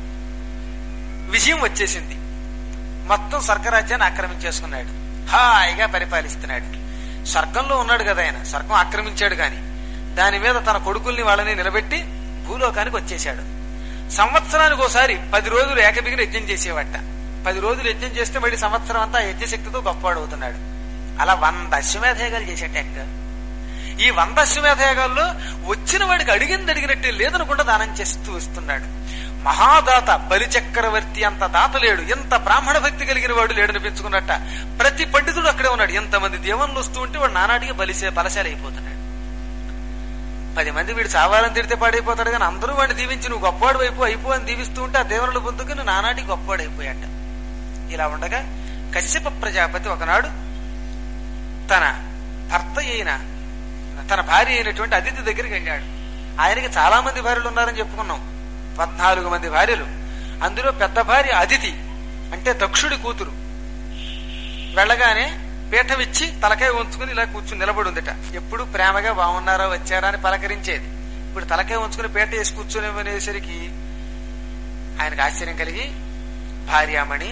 విజయం వచ్చేసింది మొత్తం స్వర్గరాజ్యాన్ని ఆక్రమించేసుకున్నాడు హాయిగా పరిపాలిస్తున్నాడు స్వర్గంలో ఉన్నాడు కదా ఆయన స్వర్గం ఆక్రమించాడు గాని దాని మీద తన కొడుకుల్ని వాళ్ళని నిలబెట్టి భూలోకానికి వచ్చేశాడు సంవత్సరానికి ఒకసారి పది రోజులు ఏకబిగిన యజ్ఞం చేసేవాట పది రోజులు యజ్ఞం చేస్తే మళ్ళీ సంవత్సరం అంతా ఆ యజ్ఞశక్తితో గొప్పవాడు అవుతున్నాడు అలా వంద అశ్వమేధయాగాలు చేసేట ఎక్క ఈ వంద అశ్వమేధయాగాల్లో వచ్చిన వాడికి అడిగింది అడిగినట్టే లేదనకుండా దానం చేస్తూ వస్తున్నాడు మహాదాత బలి చక్రవర్తి అంత దాత లేడు ఎంత బ్రాహ్మణ భక్తి కలిగిన వాడు లేడనిపించుకున్నట్ట ప్రతి పండితుడు అక్కడే ఉన్నాడు ఎంతమంది దేవన్లు వస్తూ ఉంటే వాడు నానాటికి బలిసే బలశాలి అయిపోతున్నాడు పది మంది వీడు చావాలని తిడితే పాడైపోతాడు కానీ అందరూ వాడిని దీవించి నువ్వు గొప్పవాడు వైపు అయిపో అని దీవిస్తూ ఉంటే ఆ దేవునులు పొందుకుని నానాటికి గొప్పవాడు అయిపోయాట ఇలా ఉండగా కశ్యప ప్రజాపతి ఒకనాడు తన భర్త అయిన తన భార్య అయినటువంటి అదితి దగ్గరికి వెళ్ళాడు ఆయనకి చాలా మంది భార్యలు ఉన్నారని చెప్పుకున్నాం పద్నాలుగు మంది భార్యలు అందులో పెద్ద భార్య అదితి అంటే దక్షుడి కూతురు వెళ్ళగానే పీఠం ఇచ్చి తలకాయ ఉంచుకుని ఇలా కూర్చుని నిలబడి ఉందిట ఎప్పుడు ప్రేమగా బాగున్నారా వచ్చారా అని పలకరించేది ఇప్పుడు తలకాయ ఉంచుకుని పీట వేసి కూర్చునేసరికి ఆయనకు ఆశ్చర్యం కలిగి భార్యామణి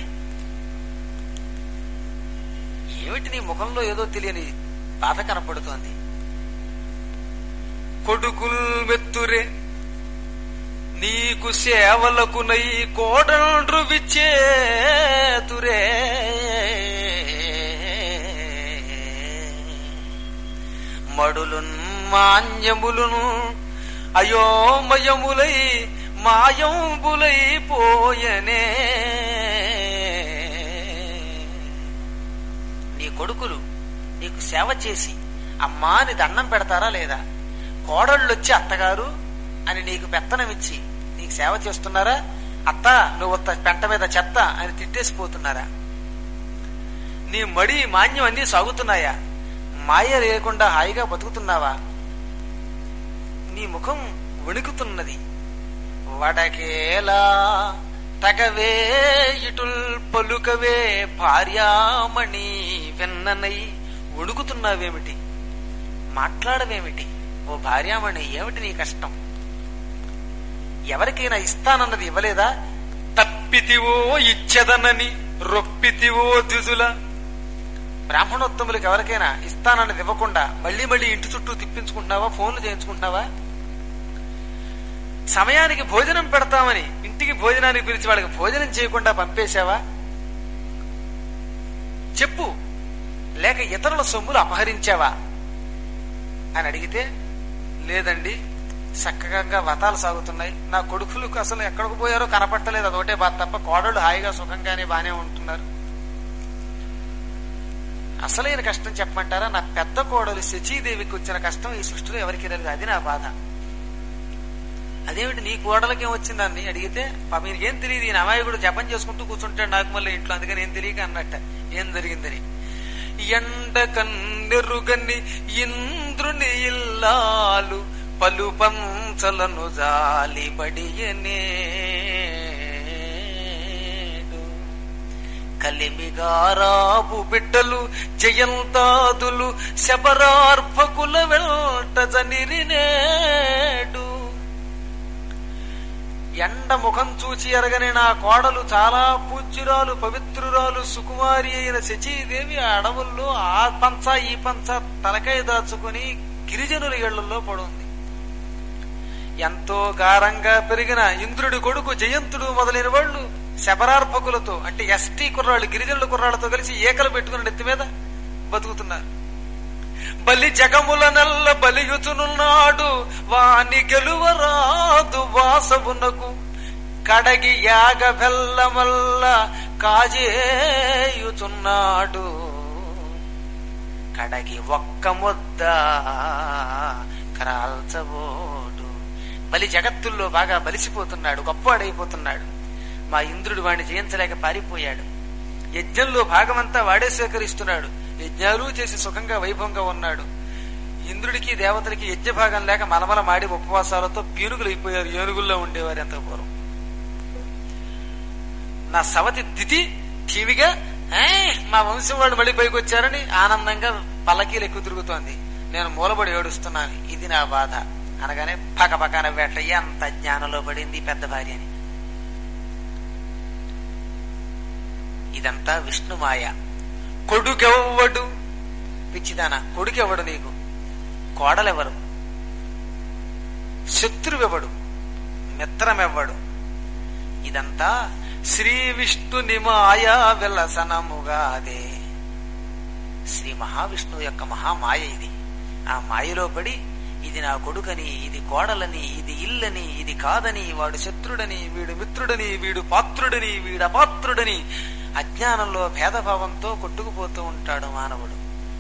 ఏమిటి నీ ముఖంలో ఏదో తెలియని బాధ కనపడుతోంది కొడుకుల్ మెత్తురే నీకు సేవలకు నై కోడండ్రు విచ్చేతురే మడులున్ మాన్యములును అయోమయములై మాయంబులై పోయనే నీ కొడుకులు నీకు సేవ చేసి అమ్మా అని దండం పెడతారా లేదా కోడళ్ళు వచ్చి అత్తగారు అని నీకు పెత్తనమిచ్చి నీకు సేవ చేస్తున్నారా అత్త నువ్వు ఉత్త పెంట మీద చెత్త అని తిట్టేసిపోతున్నారా నీ మడి మాన్యం అన్ని సాగుతున్నాయా మాయ లేకుండా హాయిగా బతుకుతున్నావా నీ ముఖం వణుకుతున్నది వడకేలా తగవే ఇటుల్ పలుకవే భార్యామణి వెన్ననై వణుకుతున్నావేమిటి మాట్లాడవేమిటి ఓ భార్యామణి ఏమిటి నీ కష్టం ఎవరికైనా ఇస్తానన్నది ఇవ్వలేదా తప్పితివో ఇచ్చెదనని రొప్పితివో ద్విజుల బ్రాహ్మణోత్తములకు ఎవరికైనా ఇస్తానన్నది ఇవ్వకుండా మళ్ళీ మళ్ళీ ఇంటి చుట్టూ తిప్పించుకుంటున్నావా ఫోన్లు చేయించుకుంటున్నావా సమయానికి భోజనం పెడతామని ఇంటికి భోజనానికి పిలిచి వాళ్ళకి భోజనం చేయకుండా పంపేశావా చెప్పు లేక ఇతరుల సొమ్ములు అపహరించావా అని అడిగితే లేదండి చక్కగా వ్రతాలు సాగుతున్నాయి నా కొడుకులకు అసలు ఎక్కడికి పోయారో కనపట్టలేదు అదొకటే బాధ తప్ప కోడళ్ళు హాయిగా సుఖంగానే బానే ఉంటున్నారు అసలైన కష్టం చెప్పమంటారా నా పెద్ద కోడలు శచీదేవికి వచ్చిన కష్టం ఈ సృష్టిలో ఎవరికి లేదు అది నా బాధ అదేమిటి నీ కోడలకి ఏం వచ్చిందని అడిగితే పాప ఏం తెలియదు ఈయన అమాయకుడు జపం చేసుకుంటూ కూర్చుంటాడు నాకు మళ్ళీ ఇంట్లో అందుకని ఏం తెలియక అన్నట్ట ఏం జరిగిందని ఎండ కన్నెరుగని ఇంద్రుని ఇల్లాలు పలు పంచలను జాలిబడియనేడు కలిమిగారాపు బిడ్డలు జయంతాదులు శబరార్భకుల వెంట జనిరినేడు ఎండ ముఖం చూచి ఎరగని నా కోడలు చాలా పూజ్యురాలు పవిత్రురాలు సుకుమారి అయిన శచీదేవి ఆ అడవుల్లో ఆ పంచ ఈ పంచ తలకాయ దాచుకుని గిరిజనుల ఇళ్లలో పడుంది ఎంతో గారంగా పెరిగిన ఇంద్రుడి కొడుకు జయంతుడు మొదలైన వాళ్ళు శబరార్భకులతో అంటే ఎస్టీ కుర్రాళ్ళు గిరిజనుల కుర్రాళ్ళతో కలిసి ఏకలు పెట్టుకుని నెత్తి మీద బతుకుతున్నారు బలి జగముల నెల్ల బలియుచునున్నాడు వాని గెలువరాదు వాసవునకు కడగి యాగ బెల్లమల్ల కాజేయుచున్నాడు కడగి ఒక్క ముద్ద క్రాల్చబోడు బలి జగత్తుల్లో బాగా బలిసిపోతున్నాడు గొప్పవాడైపోతున్నాడు మా ఇంద్రుడు వాడిని జయించలేక పారిపోయాడు యజ్ఞంలో భాగమంతా వాడే స్వీకరిస్తున్నాడు యజ్ఞాలు చేసి సుఖంగా వైభవంగా ఉన్నాడు ఇంద్రుడికి దేవతలకి యజ్ఞ భాగం లేక మలమల మాడి ఉపవాసాలతో పీనుగులు అయిపోయారు ఏనుగుల్లో ఉండేవారు ఎంత పూర్వం నా సవతి దితి టీవీగా "ఏ, మా వంశం వాళ్ళు మళ్ళీ పైకి వచ్చారని ఆనందంగా పల్లకీలు ఎక్కువ తిరుగుతోంది నేను మూలబడి ఏడుస్తున్నాను ఇది నా బాధ అనగానే పక పక్కన వెట్టయ్య అంత జ్ఞానంలో పడింది ఈ పెద్ద భార్య అని ఇదంతా విష్ణుమాయ కొడుకెవ్వడు పిచ్చిదాన కొడుకెవ్వడు నీకు కోడలెవరు శత్రువెవడు మిత్రమెవ్వడు ఇదంతా శ్రీ విష్ణుని మాయా విలసనముగాదే శ్రీ మహావిష్ణువు యొక్క మహామాయ ఇది ఆ మాయలో పడి ఇది నా కొడుకని ఇది కోడలని ఇది ఇల్లని ఇది కాదని వాడు శత్రుడని వీడు మిత్రుడని వీడు పాత్రుడని వీడు అపాత్రుడని అజ్ఞానంలో భేదభావంతో కొట్టుకుపోతూ ఉంటాడు మానవుడు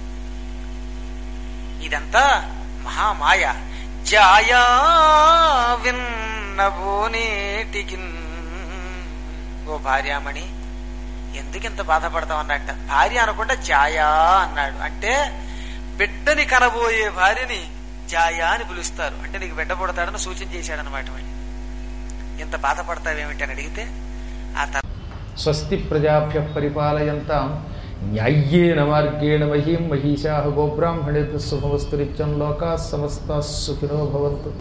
ఇదంతా మహామాయ జాయా విన్నబోనేటికి ఓ భార్యామణి ఎందుకింత బాధపడతావు అన్నట్ట భార్య అనకుండా జాయా అన్నాడు అంటే బిడ్డని కనబోయే భార్యని జాయా అని పిలుస్తారు అంటే నీకు బిడ్డ పుడతాడని సూచన చేశాడు అనమాట ఇంత బాధపడతావేమిటి అని అడిగితే ఆ తర్వాత స్వస్తి ప్రజాభ్య పరిపాలయంతాం న్యాయ్యేన మార్గేణ మహీం మహిషా గోబ్రాహ్మణేభ్య శుభమస్తు నిత్యం లోకా సమస్త సుఖినో భవంతు